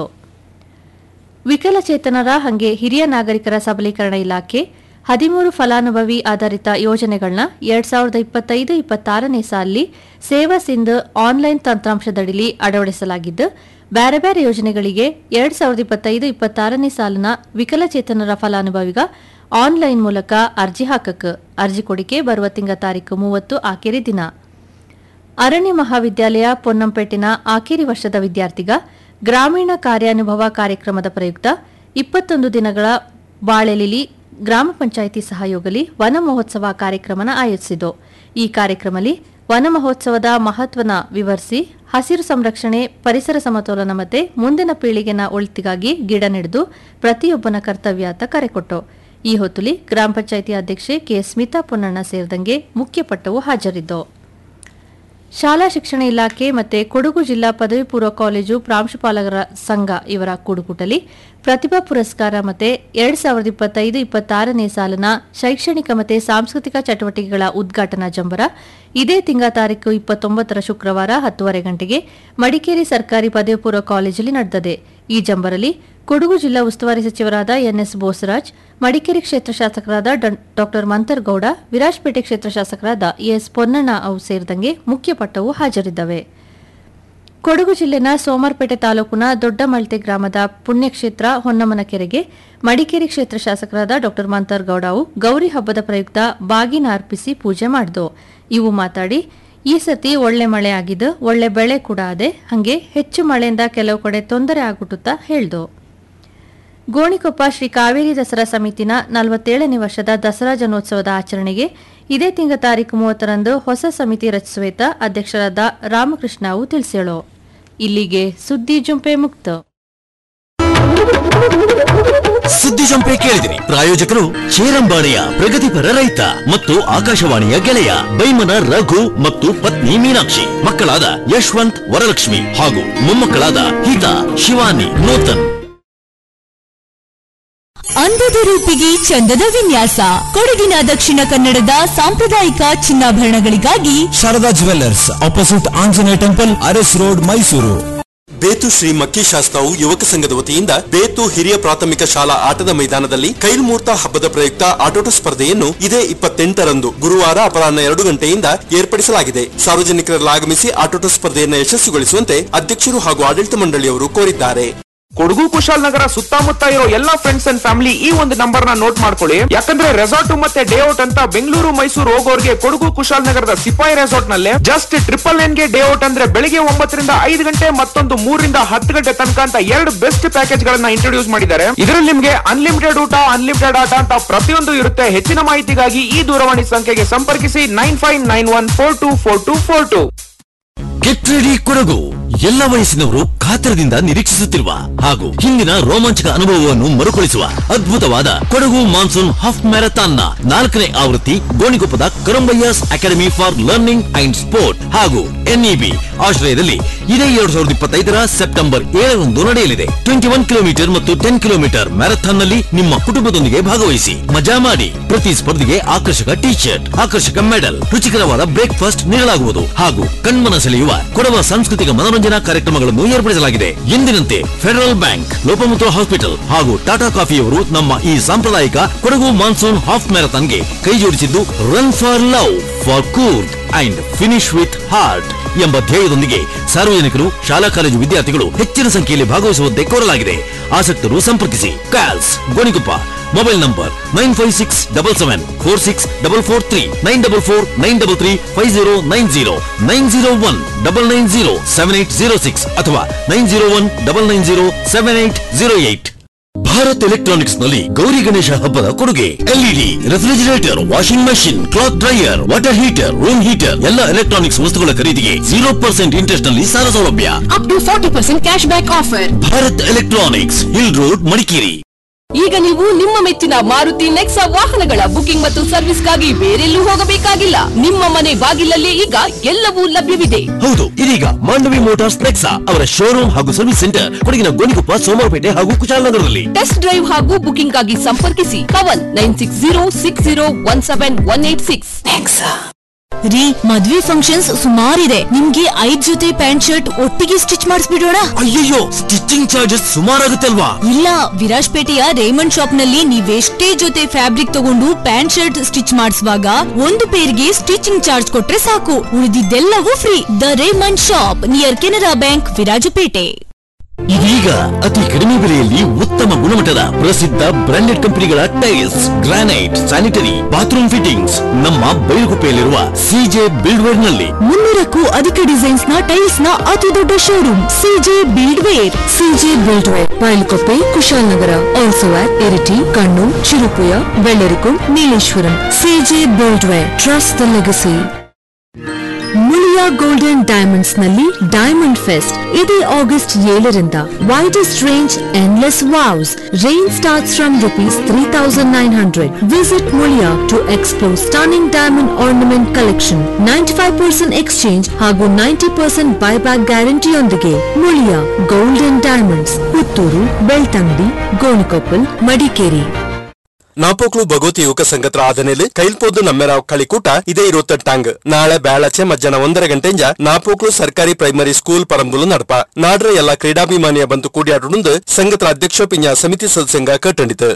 ವಿಕಲಚೇತನರ ಹಂಗೆ ಹಿರಿಯ ನಾಗರಿಕರ ಸಬಲೀಕರಣ ಇಲಾಖೆ ಹದಿಮೂರು ಫಲಾನುಭವಿ ಆಧಾರಿತ ಯೋಜನೆಗಳನ್ನ ಎರಡ್ ಸಾವಿರದ ಇಪ್ಪತ್ತೈದು ಇಪ್ಪತ್ತಾರನೇ ಸಾಲಿ ಸೇವಾ ಸಿಂಧು ಆನ್ಲೈನ್ ತಂತ್ರಾಂಶದಡಿಲಿ ಅಳವಡಿಸಲಾಗಿದ್ದು ಬ್ಯಾರೆ ಬ್ಯಾರೆ ಯೋಜನೆಗಳಿಗೆ ಎರಡ್ ಸಾವಿರದ ಇಪ್ಪತ್ತೈದು ಇಪ್ಪತ್ತಾರನೇ ಸಾಲಿನ ವಿಕಲಚೇತನರ ಫಲಾನುಭವಿಗ ಆನ್ಲೈನ್ ಮೂಲಕ ಅರ್ಜಿ ಹಾಕಕ್ ಅರ್ಜಿ ಕೊಡಿಕೆ ಬರುವ ತಿಂಗ ತಾರೀಕು ಮೂವತ್ತು ಆಖರಿ ದಿನ ಅರಣ್ಯ ಮಹಾವಿದ್ಯಾಲಯ ಪೊನ್ನಂಪೇಟಿನ ಆಖೇರಿ ವರ್ಷದ ವಿದ್ಯಾರ್ಥಿಗ ಗ್ರಾಮೀಣ ಕಾರ್ಯಾನುಭವ ಕಾರ್ಯಕ್ರಮದ ಪ್ರಯುಕ್ತ ಇಪ್ಪತ್ತೊಂದು ದಿನಗಳ ಬಾಳೆಲಿಲಿ ಗ್ರಾಮ ಪಂಚಾಯಿತಿ ಸಹಯೋಗಲಿ ವನ ಮಹೋತ್ಸವ ಕಾರ್ಯಕ್ರಮನ ಆಯೋಜಿಸಿತು ಈ ಕಾರ್ಯಕ್ರಮದಲ್ಲಿ ವನ ಮಹೋತ್ಸವದ ಮಹತ್ವನ ವಿವರಿಸಿ ಹಸಿರು ಸಂರಕ್ಷಣೆ ಪರಿಸರ ಸಮತೋಲನ ಮತ್ತೆ ಮುಂದಿನ ಪೀಳಿಗೆನ ಒಳಿತಿಗಾಗಿ ಗಿಡ ನೆಡೆದು ಪ್ರತಿಯೊಬ್ಬನ ಕರ್ತವ್ಯ ಅಂತ ಕರೆಕೊಟ್ಟು ಈ ಹೊತ್ತುಲಿ ಗ್ರಾಮ ಪಂಚಾಯಿತಿ ಅಧ್ಯಕ್ಷೆ ಕೆ ಸ್ಮಿತಾ ಪೊನ್ನಣ್ಣ ಸೇರಿದಂಗೆ ಮುಖ್ಯ ಪಟ್ಟವು ಹಾಜರಿದ್ದು ಶಾಲಾ ಶಿಕ್ಷಣ ಇಲಾಖೆ ಮತ್ತೆ ಕೊಡಗು ಜಿಲ್ಲಾ ಪದವಿ ಪೂರ್ವ ಕಾಲೇಜು ಪ್ರಾಂಶುಪಾಲಕರ ಸಂಘ ಇವರ ಕೂಡುಕೂಟಲಿ ಪ್ರತಿಭಾ ಪುರಸ್ಕಾರ ಮತ್ತೆ ಎರಡ್ ಸಾವಿರದ ಇಪ್ಪತ್ತೈದು ಇಪ್ಪತ್ತಾರನೇ ಸಾಲಿನ ಶೈಕ್ಷಣಿಕ ಮತ್ತೆ ಸಾಂಸ್ಕೃತಿಕ ಚಟುವಟಿಕೆಗಳ ಉದ್ಘಾಟನಾ ಜಂಬರ ಇದೇ ತಿಂಗ ತಾರೀಕು ಇಪ್ಪತ್ತೊಂಬತ್ತರ ಶುಕ್ರವಾರ ಹತ್ತುವರೆ ಗಂಟೆಗೆ ಮಡಿಕೇರಿ ಸರ್ಕಾರಿ ಪದವಿ ಪೂರ್ವ ಕಾಲೇಜಲ್ಲಿ ನಡೆದಿದೆ ಈ ಜಂಬರಲ್ಲಿ ಕೊಡಗು ಜಿಲ್ಲಾ ಉಸ್ತುವಾರಿ ಸಚಿವರಾದ ಎನ್ಎಸ್ ಬೋಸರಾಜ್ ಮಡಿಕೇರಿ ಕ್ಷೇತ್ರ ಶಾಸಕರಾದ ಡಾ ಮಂತರ್ಗೌಡ ವಿರಾಜ್ಪೇಟೆ ಕ್ಷೇತ್ರ ಶಾಸಕರಾದ ಎಸ್ ಪೊನ್ನಣ್ಣ ಅವು ಸೇರಿದಂಗೆ ಮುಖ್ಯ ಪಟ್ಟವು ಹಾಜರಿದ್ದವೆ ಕೊಡಗು ಜಿಲ್ಲೆನ ಸೋಮರ್ಪೇಟೆ ತಾಲೂಕಿನ ದೊಡ್ಡಮಳ್ತೆ ಗ್ರಾಮದ ಪುಣ್ಯಕ್ಷೇತ್ರ ಹೊನ್ನಮ್ಮನ ಕೆರೆಗೆ ಮಡಿಕೇರಿ ಕ್ಷೇತ್ರ ಶಾಸಕರಾದ ಡಾ ಮಂತರ್ಗೌಡ ಅವು ಗೌರಿ ಹಬ್ಬದ ಪ್ರಯುಕ್ತ ಬಾಗಿನ ಅರ್ಪಿಸಿ ಪೂಜೆ ಮಾಡಿದು ಇವು ಮಾತಾಡಿ ಈ ಸತಿ ಒಳ್ಳೆ ಮಳೆ ಆಗಿದ್ದು ಒಳ್ಳೆ ಬೆಳೆ ಕೂಡ ಅದೆ ಹಂಗೆ ಹೆಚ್ಚು ಮಳೆಯಿಂದ ಕೆಲವು ಕಡೆ ತೊಂದರೆ ಆಗ್ಬಿಟ್ಟುತ್ತಾ ಹೇಳ್ದು ಗೋಣಿಕೊಪ್ಪ ಶ್ರೀ ಕಾವೇರಿ ದಸರಾ ಸಮಿತಿನ ನಲವತ್ತೇಳನೇ ವರ್ಷದ ದಸರಾ ಜನೋತ್ಸವದ ಆಚರಣೆಗೆ ಇದೇ ತಿಂಗ ತಾರೀಕು ಮೂವತ್ತರಂದು ಹೊಸ ಸಮಿತಿ ರಚಿಸುವೇತ ಅಧ್ಯಕ್ಷರಾದ ರಾಮಕೃಷ್ಣ ಅವು ತಿಳಿಸ್ಯಾಳು ಇಲ್ಲಿಗೆ ಸುದ್ದಿ ಜುಂಪೆ ಮುಕ್ತ ಸುದ್ದಿ ಜಂಪೆ ಕೇಳಿದಿರಿ ಪ್ರಾಯೋಜಕರು ಚೇರಂಬಾಣಿಯ ಪ್ರಗತಿಪರ ರೈತ ಮತ್ತು ಆಕಾಶವಾಣಿಯ ಗೆಳೆಯ ಬೈಮನ ರಘು ಮತ್ತು ಪತ್ನಿ ಮೀನಾಕ್ಷಿ ಮಕ್ಕಳಾದ ಯಶವಂತ್ ವರಲಕ್ಷ್ಮಿ ಹಾಗೂ ಮೊಮ್ಮಕ್ಕಳಾದ ಹಿತಾ ಶಿವಾನಿ ನೂತನ್ ಅಂದದ ರೂಪಿಗೆ ಚಂದದ ವಿನ್ಯಾಸ ಕೊಡಗಿನ ದಕ್ಷಿಣ ಕನ್ನಡದ ಸಾಂಪ್ರದಾಯಿಕ ಚಿನ್ನಾಭರಣಗಳಿಗಾಗಿ Sharada jewellers opposite Anjaneya temple Aras road Mysore ಬೇತು ಶ್ರೀ ಮಕ್ಕಿ ಶಾಸ್ತ್ರವು ಯುವಕ ಸಂಘದ ವತಿಯಿಂದ ಬೇತು ಹಿರಿಯ ಪ್ರಾಥಮಿಕ ಶಾಲಾ ಆಟದ ಮೈದಾನದಲ್ಲಿ ಕೈಲ್ಮೂರ್ತ ಹಬ್ಬದ ಪ್ರಯುಕ್ತ ಆಟೋಟ ಸ್ಪರ್ಧೆಯನ್ನು ಇದೇ ಇಪ್ಪತ್ತೆಂಟರಂದು ಗುರುವಾರ ಅಪರಾಹ್ನ ಎರಡು ಗಂಟೆಯಿಂದ ಏರ್ಪಡಿಸಲಾಗಿದೆ ಸಾರ್ವಜನಿಕರೆಲ್ಲ ಆಗಮಿಸಿ ಆಟೋಟ ಸ್ಪರ್ಧೆಯನ್ನು ಯಶಸ್ವಿಗೊಳಿಸುವಂತೆ ಅಧ್ಯಕ್ಷರು ಹಾಗೂ ಆಡಳಿತ ಮಂಡಳಿಯವರು ಕೋರಿದ್ದಾರೆ ಕೊಡಗು ಕುಶಾಲನಗರ ಸುತ್ತಮುತ್ತ ಇರೋ ಎಲ್ಲಾ ಫ್ರೆಂಡ್ಸ್ ಅಂಡ್ ಫ್ಯಾಮಿಲಿ ಈ ಒಂದು ನಂಬರ್ ನ ನೋಟ್ ಮಾಡ್ಕೊಳ್ಳಿ ಯಾಕಂದ್ರೆ ರೆಸಾರ್ಟ್ ಮತ್ತೆ ಡೇ ಔಟ್ ಅಂತ ಬೆಂಗಳೂರು ಮೈಸೂರು ಹೋಗೋರ್ಗೆ ಕೊಡಗು ಕುಶಾಲನಗರದ ಸಿಪಾಯಿ ರೆಸಾರ್ಟ್ ನಲ್ಲಿ ಜಸ್ಟ್ ಟ್ರಿಪಲ್ ಎನ್ ಗೆ ಡೇ ಔಟ್ ಅಂದ್ರೆ ಬೆಳಿಗ್ಗೆ ಒಂಬತ್ತರಿಂದ ಐದು ಗಂಟೆ ಮತ್ತೊಂದು ಮೂರರಿಂದ ಹತ್ತು ಗಂಟೆ ತನಕ ಅಂತ ಎರಡು ಬೆಸ್ಟ್ ಪ್ಯಾಕೇಜ್ ಗಳನ್ನ ಇಂಟ್ರೊಡ್ಯೂಸ್ ಮಾಡಿದ್ದಾರೆ ಇದರಲ್ಲಿ ನಿಮ್ಗೆ ಅನ್ಲಿಮಿಟೆಡ್ ಊಟ ಅನ್ಲಿಮಿಟೆಡ್ ಆಟ ಅಂತ ಪ್ರತಿಯೊಂದು ಇರುತ್ತೆ ಹೆಚ್ಚಿನ ಮಾಹಿತಿಗಾಗಿ ಈ ದೂರವಾಣಿ ಸಂಖ್ಯೆಗೆ ಸಂಪರ್ಕಿಸಿ nine five nine one four two four two four two get ready Kodagu ಎಲ್ಲ ವಯಸ್ಸಿನವರು ಕಾತರದಿಂದ ನಿರೀಕ್ಷಿಸುತ್ತಿರುವ ಹಾಗೂ ಹಿಂದಿನ ರೋಮಾಂಚಕ ಅನುಭವವನ್ನು ಮರುಕಳಿಸುವ ಅದ್ಭುತವಾದ ಕೊಡಗು ಮಾನ್ಸೂನ್ ಹಾಫ್ ಮ್ಯಾರಥಾನ್ ನ ನಾಲ್ಕನೇ ಆವೃತ್ತಿ ಗೋಣಿಕೊಪ್ಪದ Karambaiyas academy for learning and sport ಹಾಗೂ ಎನ್ಇಬಿ ಆಶ್ರಯದಲ್ಲಿ ಇದೇ ಎರಡ್ ಸಾವಿರದ ಇಪ್ಪತ್ತೈದರ ಸೆಪ್ಟೆಂಬರ್ ಏಳರಂದು ನಡೆಯಲಿದೆ ಟ್ವೆಂಟಿ ಒನ್ ಕಿಲೋಮೀಟರ್ ಮತ್ತು ಟೆನ್ ಕಿಲೋಮೀಟರ್ ಮ್ಯಾರಥಾನ್ ನಲ್ಲಿ ನಿಮ್ಮ ಕುಟುಂಬದೊಂದಿಗೆ ಭಾಗವಹಿಸಿ ಮಜಾ ಮಾಡಿ ಪ್ರತಿ ಸ್ಪರ್ಧೆಗೆ ಆಕರ್ಷಕ ಟಿ ಶರ್ಟ್ ಆಕರ್ಷಕ ಮೆಡಲ್ ರುಚಿಕರವಾದ ಬ್ರೇಕ್ಫಾಸ್ಟ್ ನೀಡಲಾಗುವುದು ಹಾಗೂ ಕಣ್ಮನ ಸೆಳೆಯುವ ಕೊಡವ ಸಾಂಸ್ಕೃತಿಕ ಮನೋರಂಜನಾ ಕಾರ್ಯಕ್ರಮಗಳನ್ನು ಏರ್ಪಡಿಸಲಾಗಿದೆ ಎಂದಿನಂತೆ ಫೆಡರಲ್ ಬ್ಯಾಂಕ್ ಲೋಪಮುದ್ರ ಹಾಸ್ಪಿಟಲ್ ಹಾಗೂ ಟಾಟಾ ಕಾಫಿಯವರು ನಮ್ಮ ಈ ಸಾಂಪ್ರದಾಯಿಕ ಕೊಡಗು ಮಾನ್ಸೂನ್ ಹಾಫ್ ಮ್ಯಾರಥಾನ್ಗೆ ಕೈ ಜೋಡಿಸಿದ್ದು run for love for cool and finish with heart ಎಂಬ ಧ್ಯೇಯದೊಂದಿಗೆ ಸಾರ್ವಜನಿಕರು ಶಾಲಾ ಕಾಲೇಜು ವಿದ್ಯಾರ್ಥಿಗಳು ಹೆಚ್ಚಿನ ಸಂಖ್ಯೆಯಲ್ಲಿ ಭಾಗವಹಿಸುವಂತೆ ಕೋರಲಾಗಿದೆ ಆಸಕ್ತರು ಸಂಪರ್ಕಿಸಿ ಕಾಲ್ಸ್ Gonikoppa mobile number nine five six double seven four six double four three nine double four nine double three five zero nine zero nine zero one double nine zero seven eight zero six ಅಥವಾ nine zero one double nine zero seven eight zero eight Bharat electronics ನಲ್ಲಿ ಗೌರಿ ಗಣೇಶ ಹಬ್ಬದ ಕೊಡುಗೆ LED refrigerator washing machine cloth dryer water heater room heater ಎಲ್ಲ electronics ವಸ್ತುಗಳ ಖರೀದಿಗೆ zero percent interest ನಲ್ಲಿ ಸಾಲ ಸೌಲಭ್ಯ up to forty percent cash back offer Bharat electronics hill road Madikeri ಈಗ ನೀವು ನಿಮ್ಮ ಮೆಚ್ಚಿನ ಮಾರುತಿ ನೆಕ್ಸಾ ವಾಹನಗಳ ಬುಕಿಂಗ್ ಮತ್ತು ಸರ್ವಿಸ್ಗಾಗಿ ಬೇರೆಲ್ಲೂ ಹೋಗಬೇಕಾಗಿಲ್ಲ ನಿಮ್ಮ ಮನೆ ಬಾಗಿಲಲ್ಲಿ ಈಗ ಎಲ್ಲವೂ ಲಭ್ಯವಿದೆ ಹೌದು ಇದೀಗ ಮಾಂಡವಿ ಮೋಟಾರ್ಸ್ ನೆಕ್ಸಾ ಅವರ ಶೋರೂಮ್ ಹಾಗೂ ಸರ್ವಿಸ್ ಸೆಂಟರ್ ಕೊಡಗಿನ ಗೋಣಿಕೊಪ್ಪ ಸೋಮವಾರಪೇಟೆ ಹಾಗೂ ಕುಶಾಲನಗರದಲ್ಲಿ ಟೆಸ್ಟ್ ಡ್ರೈವ್ ಹಾಗೂ ಬುಕಿಂಗ್ ಆಗಿ ಸಂಪರ್ಕಿಸಿ Kavan nine six zero six zero one seven one eight six ರೀ ಮದ್ವೆ ಫಂಕ್ಷನ್ಸ್ ಸುಮಾರಿದೆ ನಿಮ್ಗೆ ಐದ್ ಜೊತೆ ಪ್ಯಾಂಟ್ ಶರ್ಟ್ ಒಟ್ಟಿಗೆ ಸ್ಟಿಚ್ ಮಾಡಿಸ್ಬಿಡೋಣ ಅಯ್ಯಯ್ಯೋ ಸ್ಟಿಚಿಂಗ್ ಚಾರ್ಜಸ್ ಸುಮಾರಾಗುತ್ತೆ ಅಲ್ವಾ ಇಲ್ಲ ವಿರಾಜ್ಪೇಟೆಯ ರೇಮಂಡ್ ಶಾಪ್ ನಲ್ಲಿ ನೀವೆಷ್ಟೇ ಜೊತೆ ಫ್ಯಾಬ್ರಿಕ್ ತಗೊಂಡು ಪ್ಯಾಂಟ್ ಶರ್ಟ್ ಸ್ಟಿಚ್ ಮಾಡಿಸುವಾಗ ಒಂದು ಪೇರ್ಗೆ ಸ್ಟಿಚಿಂಗ್ ಚಾರ್ಜ್ ಕೊಟ್ರೆ ಸಾಕು ಉಳಿದಿದ್ದೆಲ್ಲವೂ free the Raymond shop near Canara bank Virajpet ಇದೀಗ ಅತಿ ಕಡಿಮೆ ಬೆಲೆಯಲ್ಲಿ ಉತ್ತಮ ಗುಣಮಟ್ಟದ ಪ್ರಸಿದ್ಧ ಬ್ರಾಂಡೆಡ್ ಕಂಪನಿಗಳ tiles granite sanitary bathroom fittings ನಮ್ಮ ಬೈಲುಗುಪ್ಪೆಯಲ್ಲಿರುವ ಸಿಜೆ ಬಿಲ್ಡ್ವೇರ್ ನಲ್ಲಿ ಮುನ್ನೂರಕ್ಕೂ ಅಧಿಕ ಡಿಸೈನ್ಸ್ ನ ಟೈಲ್ಸ್ ನ ಅತಿ ದೊಡ್ಡ showroom CJ buildware CJ buildware Bailukoppe Kushalnagar also at Iritty Kannur Cherupuzha Vellarikund Nileshwaram CJ buildware trust the legacy Muliya golden diamonds ನಲ್ಲಿ ಡೈಮಂಡ್ ಫೆಸ್ಟ್ ಇದೇ ಆಗಸ್ಟ್ ಏಳರಿಂದ widest range endless wows range starts from rupees three thousand nine hundred visit Muliya to explore stunning diamond ornament collection ninety five percent exchange ಹಾಗೂ ninety percent buyback ಗ್ಯಾರಂಟಿಯೊಂದಿಗೆ Muliya golden diamonds Puttur Belthangady Gonikoppal Madikeri Napoklu Bhagavathi ಯುವಕ ಸಂಘತ್ರ ಆದನೆಲು ಕೈಲ್ಪೋದು ನಮ್ಮೆರಾವ್ ಕಳಿಕೂಟ ಇದೇ ಇರುವತ್ತೆಟ್ಟಾಂಗ್ ನಾಳೆ ಬೇಳಚೆ ಮಧ್ಯಾಹ್ನ ಒಂದರ ಗಂಟೆಂಜ ನಾಪೋಕ್ಲು ಸರ್ಕಾರಿ ಪ್ರೈಮರಿ ಸ್ಕೂಲ್ ಪರಂಬುಲು ನಡಪ ನಾಡ್ರ ಎಲ್ಲ ಕ್ರೀಡಾಭಿಮಾನಿಯ ಬಂತು ಕೂಡಿಯಾಡುಂದು ಸಂಘತ್ರ ಅಧ್ಯಕ್ಷ ಪಿಂಜ ಸಮಿತಿ ಸದಸ್ಯಂಗ ಕಟ್ಟಂಡಿತು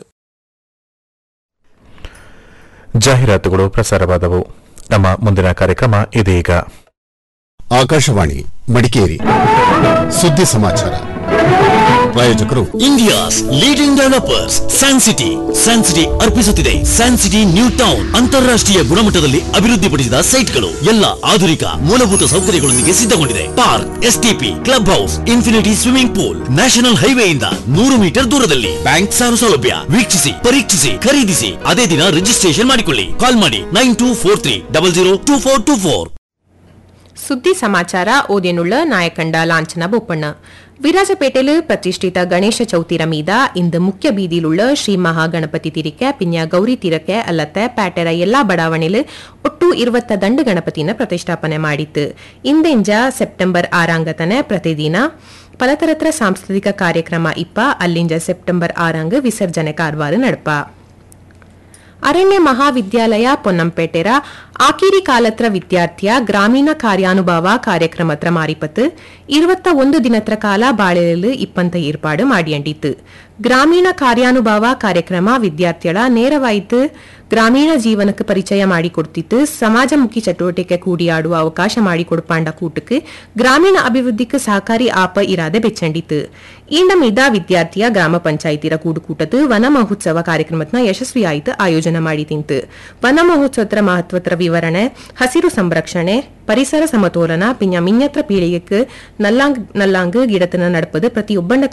ಜಾಹೀರಾತುಗಳು ಪ್ರಸಾರವಾದವು ನಮ್ಮ ಮುಂದಿನ ಕಾರ್ಯಕ್ರಮ ಇದೀಗ ಆಕಾಶವಾಣಿ ಮಡಿಕೇರಿ ಸುದ್ದಿ ಸಮಾಚಾರ ಪ್ರಾಯೋಜಕರು India's leading developers San City San City ಅರ್ಪಿಸುತ್ತಿದೆ ಸ್ಯಾನ್ ಸಿಟಿ ನ್ಯೂ ಟೌನ್ ಅಂತಾರಾಷ್ಟ್ರೀಯ ಗುಣಮಟ್ಟದಲ್ಲಿ ಅಭಿವೃದ್ಧಿಪಡಿಸಿದ ಸೈಟ್ಗಳು ಎಲ್ಲ ಆಧುನಿಕ ಮೂಲಭೂತ ಸೌಕರ್ಯಗಳೊಂದಿಗೆ ಸಿದ್ಧಗೊಂಡಿದೆ park STP club house infinity swimming pool national ಹೈವೇಯಿಂದ ನೂರು ಮೀಟರ್ ದೂರದಲ್ಲಿ ಬ್ಯಾಂಕ್ ಸಾಲ ಸೌಲಭ್ಯ ವೀಕ್ಷಿಸಿ ಪರೀಕ್ಷಿಸಿ ಖರೀದಿಸಿ ಅದೇ ದಿನ ರಿಜಿಸ್ಟ್ರೇಷನ್ ಮಾಡಿಕೊಳ್ಳಿ ಕಾಲ್ ಮಾಡಿ nine two four three double zero two four two four ಸುದ್ದಿ ಸಮಾಚಾರ ಓದಿಯನುಳ್ಳ ನಾಯಕಂಡ ಲಾಂಛನ ಬೊಪ್ಪಣ್ಣ ವಿರಾಜಪೇಟೆಲು ಪ್ರತಿಷ್ಠಿತ ಗಣೇಶ ಚೌತಿರ ಮೀದ ಇಂದು ಮುಖ್ಯ ಬೀದಿಲುಳ್ಳ ಶ್ರೀ ಮಹಾಗಣಪತಿ ತಿರಿಕೆ ಪಿನ್ಯ ಗೌರಿ ತಿರಕೆ ಅಲ್ಲತ್ತೆ ಪ್ಯಾಟೆರ ಎಲ್ಲಾ ಬಡಾವಣೆಲು ಒಟ್ಟು ಇರುವತ್ತ ದಂಡು ಗಣಪತಿನ ಪ್ರತಿಷ್ಠಾಪನೆ ಮಾಡಿತ್ತು ಇಂದೆಂಜ ಸೆಪ್ಟೆಂಬರ್ ಆರಾಂಗತನೆ ಪ್ರತಿದಿನ ಪಲತರತ್ರ ಸಾಂಸ್ಕೃತಿಕ ಕಾರ್ಯಕ್ರಮ ಇಪ್ಪ ಅಲ್ಲಿಂಜ ಸೆಪ್ಟೆಂಬರ್ ಆರಾಂಗ್ ವಿಸರ್ಜನೆ ಕಾರ್ವಾರು ನಡಪ ಅರಣ್ಯ ಮಹಾವಿದ್ಯಾಲಯ ಪೊನ್ನಂಪೇಟೆರ ಆಕಿರಿ ಕಾಲತ್ರ ವಿದ್ಯಾರ್ಥಿಯ ಗ್ರಾಮೀಣ ಕಾರ್ಯಾನುಭವ ಕಾರ್ಯಕ್ರಮತ್ರ ಮಾರಿಪತ್ತು இருபத்த ಒಂದು ದಿನತ್ರ ಕಾಲ ಬಾಳೆಲು ಇಪ್ಪಂತ ಏರ್ಪಾಡು ಮಾಡಿಯಂಡಿತ್ತು ಗ್ರಾಮೀಣ ಕಾರ್ಯಾನುಭವ ಕಾರ್ಯಕ್ರಮ ವಿದ್ಯಾರ್ಥಿಗಳ ನೇರವಾಯಿತು ಗ್ರಾಮೀಣ ಜೀವನಕ್ಕೆ ಪರಿಚಯ ಮಾಡಿಕೊಡ್ತಿತ್ತು ಸಮಾಜಮುಖಿ ಚಟುವಟಿಕೆ ಕೂಡಿಯಾಡುವ ಅವಕಾಶ ಮಾಡಿಕೊಡ್ಪಾಂಡ ಕೂಟಕ್ಕೆ ಗ್ರಾಮೀಣ ಅಭಿವೃದ್ಧಿಗೆ ಸಹಕಾರಿ ಆಪ ಇರಾದೆ ಬೆಚ್ಚಂಡಿತ್ತು ಇಂಡ ಮಿದ ವಿದ್ಯಾರ್ಥಿಯ ಗ್ರಾಮ ಪಂಚಾಯಿತಿರ ಕೂಡುಕೂಟದ್ದು ವನ ಮಹೋತ್ಸವ ಕಾರ್ಯಕ್ರಮತ್ನ ಯಶಸ್ವಿಯಾಯಿತು ಆಯೋಜನೆ ಮಾಡಿ ತಿಂತು ವನ ಮಹೋತ್ಸವದ ಮಹತ್ವದ ವಿವರಣೆ ಹಸಿರು ಸಂರಕ್ಷಣೆ ಪರಿಸರ ಸಮತೋಲನ ಪಿಂಜ ಮಿನ್ಯತ್ರ ಪೀಳಿಗೆக்கு நல்லாங்கு நல்லாங்கு இடத்தின நடப்பது பிரதி ஒப்பண்ட